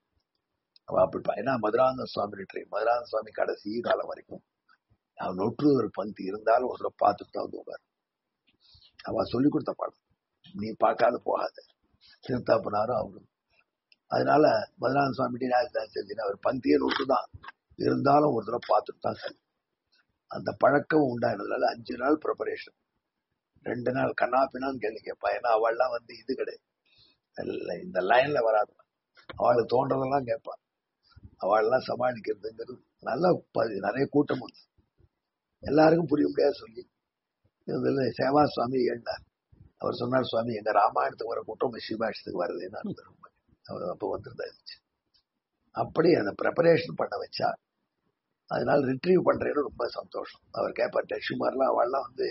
Speaker 1: அவ அப்படி ப- ஏன்னா மதுராந்த சுவாமி ட்ரெயின் மதுராந்த சுவாமி கடைசி காலம் வரைக்கும் அவன் நொற்று ஒரு பந்தி இருந்தாலும் ஒரு தடவை பார்த்துட்டு தான் வருவார் அவ சொல்லி கொடுத்த பாடம் நீ பார்க்காத போகாத திருத்தாப்பனாரும் அவரும் அதனால மதுராந்த சுவாமி செஞ்சு அவர் பந்தியே நொற்று தான் இருந்தாலும் ஒரு தடவை பார்த்துட்டு தான் சரி அந்த பழக்கம் உண்டானதுனால அஞ்சு நாள் ப்ரிப்பரேஷன் ரெண்டு நாள் கண்ணாப்பினான்னு கேள்வி கேட்பா ஏன்னா அவள்லாம் வந்து இது கிடையாது இல்ல- இந்த லைன்ல வராது அவளுக்கு தோன்றதெல்லாம் கேட்பா அவள்லாம் சமாளிக்கிறதுங்கிறது நல்ல ப- நிறைய கூட்டம் உண்டு எல்லாருக்கும் புரிய முடியாது சொல்லி இதுல சேவா சுவாமி எழுந்தார் அவர் சொன்னார் சுவாமி எங்க ராமாயணத்துக்கு வர கூட்டம் சிவாஷத்துக்கு வருதுன்னு அவர் அப்போ வந்திருந்தா இருந்துச்சு அப்படி அந்த ப்ரிப்பரேஷன் பண்ண வச்சா அதனால ரிட்ரீவ் பண்றேன்னு ரொம்ப சந்தோஷம் அவர் கேட்பார் டெஷுமார்லாம் அவள்லாம் வந்து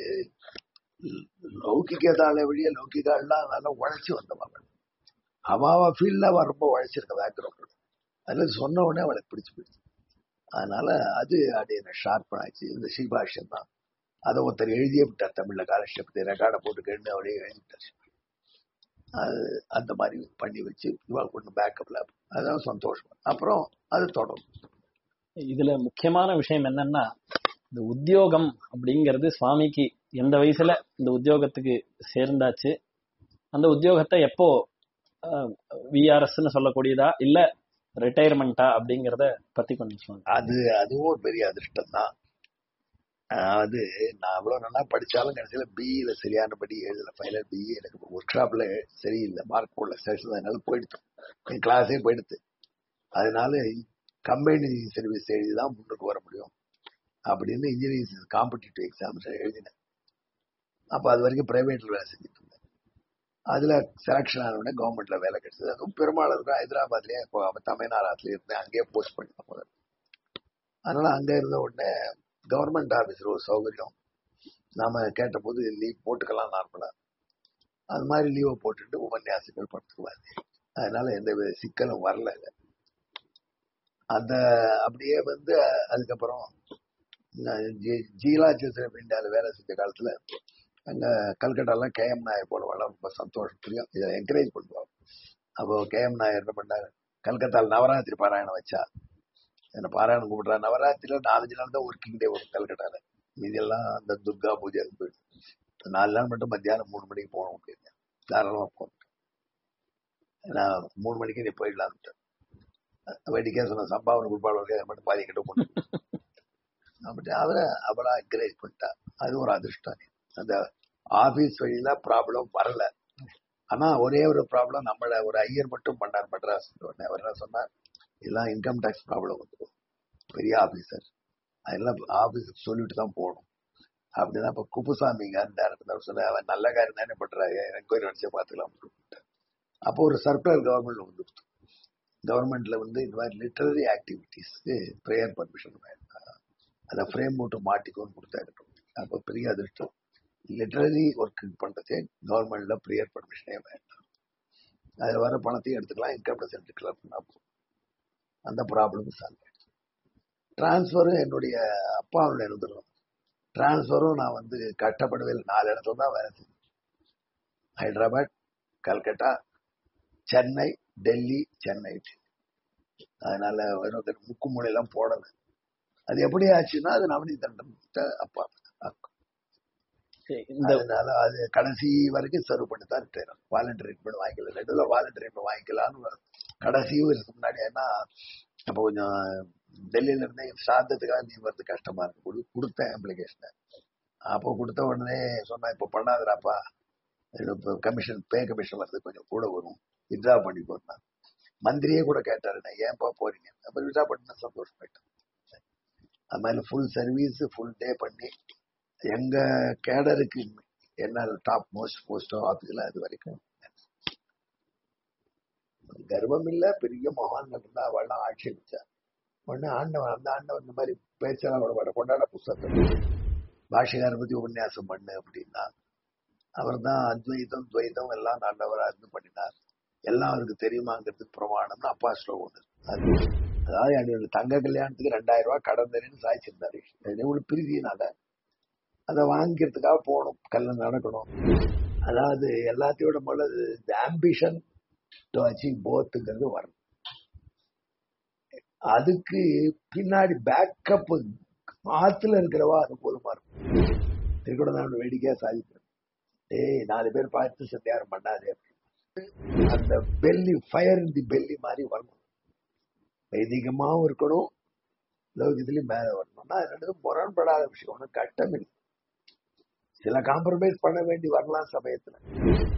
Speaker 1: லௌகிகதால வழிய லௌகிகாலாம் நல்லா உழைச்சி வந்தவங்க அவாவா ஃபீல்ட்ல அவ ரொம்ப உழைச்சிருக்க பேக்ரவுண்ட் அதுல சொன்ன உடனே அவளுக்கு பிடிச்சு போயிடுச்சு அதனால அது அது என்ன ஷார்ப் ஆச்சு இந்த ஸ்ரீபாஷ்யம் தான் அதை ஒருத்தர் எழுதியே விட்டார் தமிழ்ல காலட்சேபத்தை ரெக்கார்டை போட்டு கேட்டு அவரே எழுதிட்டார் அது அந்த மாதிரி பண்ணி வச்சு இவாள் கொண்டு பேக்கப்ல அதான் சந்தோஷம் அப்புறம் அது தொடரும்
Speaker 2: இதுல முக்கியமான விஷயம் என்னன்னா இந்த உத்தியோகம் அப்படிங்கிறது சுவாமிக்கு எந்த வயசுல இந்த உத்தியோகத்துக்கு சேர்ந்தாச்சு அந்த உத்தியோகத்தை எப்போ விஆர்எஸ்ன்னு சொல்லக்கூடியதா இல்ல ரிட்டையர்மெண்டா அப்படிங்கறத பத்தி கொஞ்சம் சொல்லுங்க
Speaker 1: அது அதுவும் ஒரு பெரிய அதிர்ஷ்டம் தான் அது நான் அவ்வளவு நல்லா படிச்சாலும் கடைசியில பிஇல சரியானபடி எழுதல ஃபைனல் பிஇ எனக்கு ஒர்க் ஷாப்ல சரியில்லை மார்க் போடல செஷன் அதனால போயிடுத்து என் கிளாஸே போயிடுத்து அதனால கம்பெனி சர்வீஸ் எழுதி தான் முன்னுக்கு வர முடியும் அப்படின்னு இன்ஜினியரிங் காம்படிட்டிவ் எக்ஸாம்ஸ் எழுதினேன் அப்ப அது வரைக்கும் பிரைவேட்ல வேலை செஞ்சுட்டு இருந்தேன் அதுல செலக்ஷன் ஆன உடனே கவர்மெண்ட்ல வேலை கிடைச்சது அதுவும் பெருமாள் இருக்கும் ஹைதராபாத்லயே இப்போ தமிழ்நாட்டுல இருந்தேன் அங்கேயே போஸ்ட் பண்ணி முதல்ல அதனால அங்க இருந்த உடனே கவர்மெண்ட் ஆபீஸ்ல ஒரு சௌகரியம் நாம கேட்ட போது லீவ் போட்டுக்கலாம் நார்மலா அது மாதிரி லீவை போட்டுட்டு உபன்யாசங்கள் படுத்துக்குவாரு அதனால எந்த வித சிக்கலும் வரல அந்த அப்படியே வந்து அதுக்கப்புறம் நான் ஜி- ஜீலா சித்திரம் இந்தியாவில் வேலை செஞ்ச காலத்துல அங்க கல்கட்டாலாம் கேஎம் நாயர் போடுவாங்க ரொம்ப சந்தோஷம் புரியும் இதை என்கரேஜ் பண்ணுவாங்க அப்போ கேஎம் நாயர் என்ன பண்ணாரு கல்கத்தால நவராத்திரி பாராயணம் வச்சா என்ன பாராயணம் கூப்பிடுறா நவராத்திரியில நாலஞ்சு நாள் தான் ஒர்க்கிங் டே வரும் கல்கட்டால மீதியெல்லாம் அந்த துர்கா பூஜை அது போயிடும் நாலு நாள் மட்டும் மத்தியானம் மூணு மணிக்கு போகணும் அப்படின்னு தாராளமா போகணும் நான் மூணு மணிக்கு நீ போயிடலான்ட்டு வேடிக்கையா சொன்ன சம்பாவனை கொடுப்பாடு மட்டும் பாதி கிட்ட கொண்டு அப்படி அவரை அவளா என்கரேஜ் பண்ணிட்டா அது ஒரு அதிர்ஷ்டம் அந்த ஆபீஸ் வழியில ப்ராப்ளம் வரல ஆனா ஒரே ஒரு ப்ராப்ளம் நம்மள ஒரு ஐயர் மட்டும் பண்ணார் மெட்ராஸ் உடனே அவர் என்ன சொன்னார் இதெல்லாம் இன்கம் டேக்ஸ் ப்ராப்ளம் வந்துடும் பெரிய ஆபீசர் அதெல்லாம் ஆபீஸுக்கு சொல்லிட்டு தான் போகணும் அப்படின்னா இப்ப குப்புசாமிங்க இருந்தார் சொன்ன அவன் நல்ல காரியம் தானே பண்றாங்க என்கொயரி வச்சு பார்த்துக்கலாம் அப்படின்னு அப்போ ஒரு சர்க்குலர் கவர்மெண்ட்ல வந்து கவர்மெண்ட்ல வந்து இந்த மாதிரி லிட்டரரி ஆக்டிவிட்டிஸ்க்கு ப்ரேயர் பர்மிஷன் வேண்டாம் அதை ஃப்ரேம் போட்டு மாட்டிக்கோன்னு கொடுத்தாரு அப்போ பெரிய அதிர்ஷ்டம் லிட்டரரி ஒர்க் பண்றதே கவர்மெண்ட்ல ப்ரேயர் பர்மிஷனே வேண்டாம் அதுல வர பணத்தையும் எடுத்துக்கலாம் இன்கம் டேக்ஸ் எடுத்துக்கலாம் அப்படின்னா போதும். அந்த ப்ராப்ளம் சால்வ் ஆயிடுச்சு டிரான்ஸ்ஃபரும் என்னுடைய அப்பாவோட இருந்துடும் டிரான்ஸ்ஃபரும் நான் வந்து கட்டப்படவே இல்லை நாலு இடத்துல தான் வேலை செஞ்சேன் ஹைதராபாத் கல்கட்டா சென்னை டெல்லி சென்னை அதனால வெறும் முக்கு மூலையெல்லாம் போடல அது எப்படி ஆச்சுன்னா அது நவநீதண்டம் அப்பா
Speaker 2: இந்த
Speaker 1: அதனால அது கடைசி வரைக்கும் சர்வ் பண்ணி தான் ரிட்டையர் வாலண்டரி ட்ரீட்மெண்ட் வாங்கிக்கல நடுவில் வாலண்டரி ட்ரீட்மெண்ட் வாங்கிக்கலாம்னு கடைசியும் இருக்கு முன்னாடி ஏன்னா அப்போ கொஞ்சம் டெல்லியில இருந்தே சாதத்துக்காக நீ வரது கஷ்டமா இருக்கு கொடு கொடுத்தேன் அப்ளிகேஷனை அப்போ கொடுத்த உடனே சொன்னா இப்போ பண்ணாதடாப்பா இப்போ கமிஷன் பே கமிஷன் வருது கொஞ்சம் கூட வரும் வித்ரா பண்ணி போறேன் மந்திரியே கூட கேட்டாரு நான் ஏன்பா போறீங்க அப்புறம் வித்ரா பண்ண சந்தோஷம் போயிட்டேன் அது மாதிரி ஃபுல் சர்வீஸ் ஃபுல் டே பண்ணி எங்க கேடருக்கு என்ன டாப் மோஸ்ட் போஸ்டோ ஆபீஸ்ல அது வரைக்கும் கர்வம் இல்ல பெரிய மகான்கள் இருந்தா அவள்லாம் ஆட்சேபிச்சா உடனே ஆண்டவன் அந்த ஆண்டவன் இந்த மாதிரி பேச்செல்லாம் விட மாட்டேன் கொண்டாட புஸ்தகத்தை பாஷைக்கார பத்தி உபன்யாசம் பண்ணு அப்படின்னா அவர் தான் அத்வைதம் துவைதம் எல்லாம் நல்லவரா இருந்து பண்ணினார் எல்லாம் அவருக்கு தெரியுமாங்கிறதுக்கு பிரமாணம்னு அப்பா ஸ்லோகம் ஒண்ணு இருக்கு. அது அதாவது என்னோட தங்க கல்யாணத்துக்கு ரெண்டாயிரம் ரூபாய் கடன் தரேன்னு சாய்ச்சிருந்தாரு எவ்வளவு பிரிதினால அதை வாங்கிக்கிறதுக்காக போகணும் கல்யாணம் நடக்கணும் அதாவது எல்லாத்தையோட முதல்ல இந்த ஆம்பிஷன் டு அச்சீவ் போத்துங்கிறது வரணும் அதுக்கு பின்னாடி பேக்கப் ஆத்துல இருக்கிறவா அனுகூலமா இருக்கும் திருக்குடநாடு வேடிக்கையா சாதிக்கிறேன் ஏய் நாலு பேர் பார்த்து சத்தியாரம் பண்ணாதே அந்த பெல்லி ஃபயர் தி பெல்லி மாதிரி வரணும் வைதிகமாவும் இருக்கணும் லௌகியத்திலயும் மேல வரணும்னா அது ரெண்டும் முரண்படாத விஷயம் ஒன்றும் கட்டம் இல்லை சில காம்ப்ரமைஸ் பண்ண வேண்டி வரலாம் சமயத்துல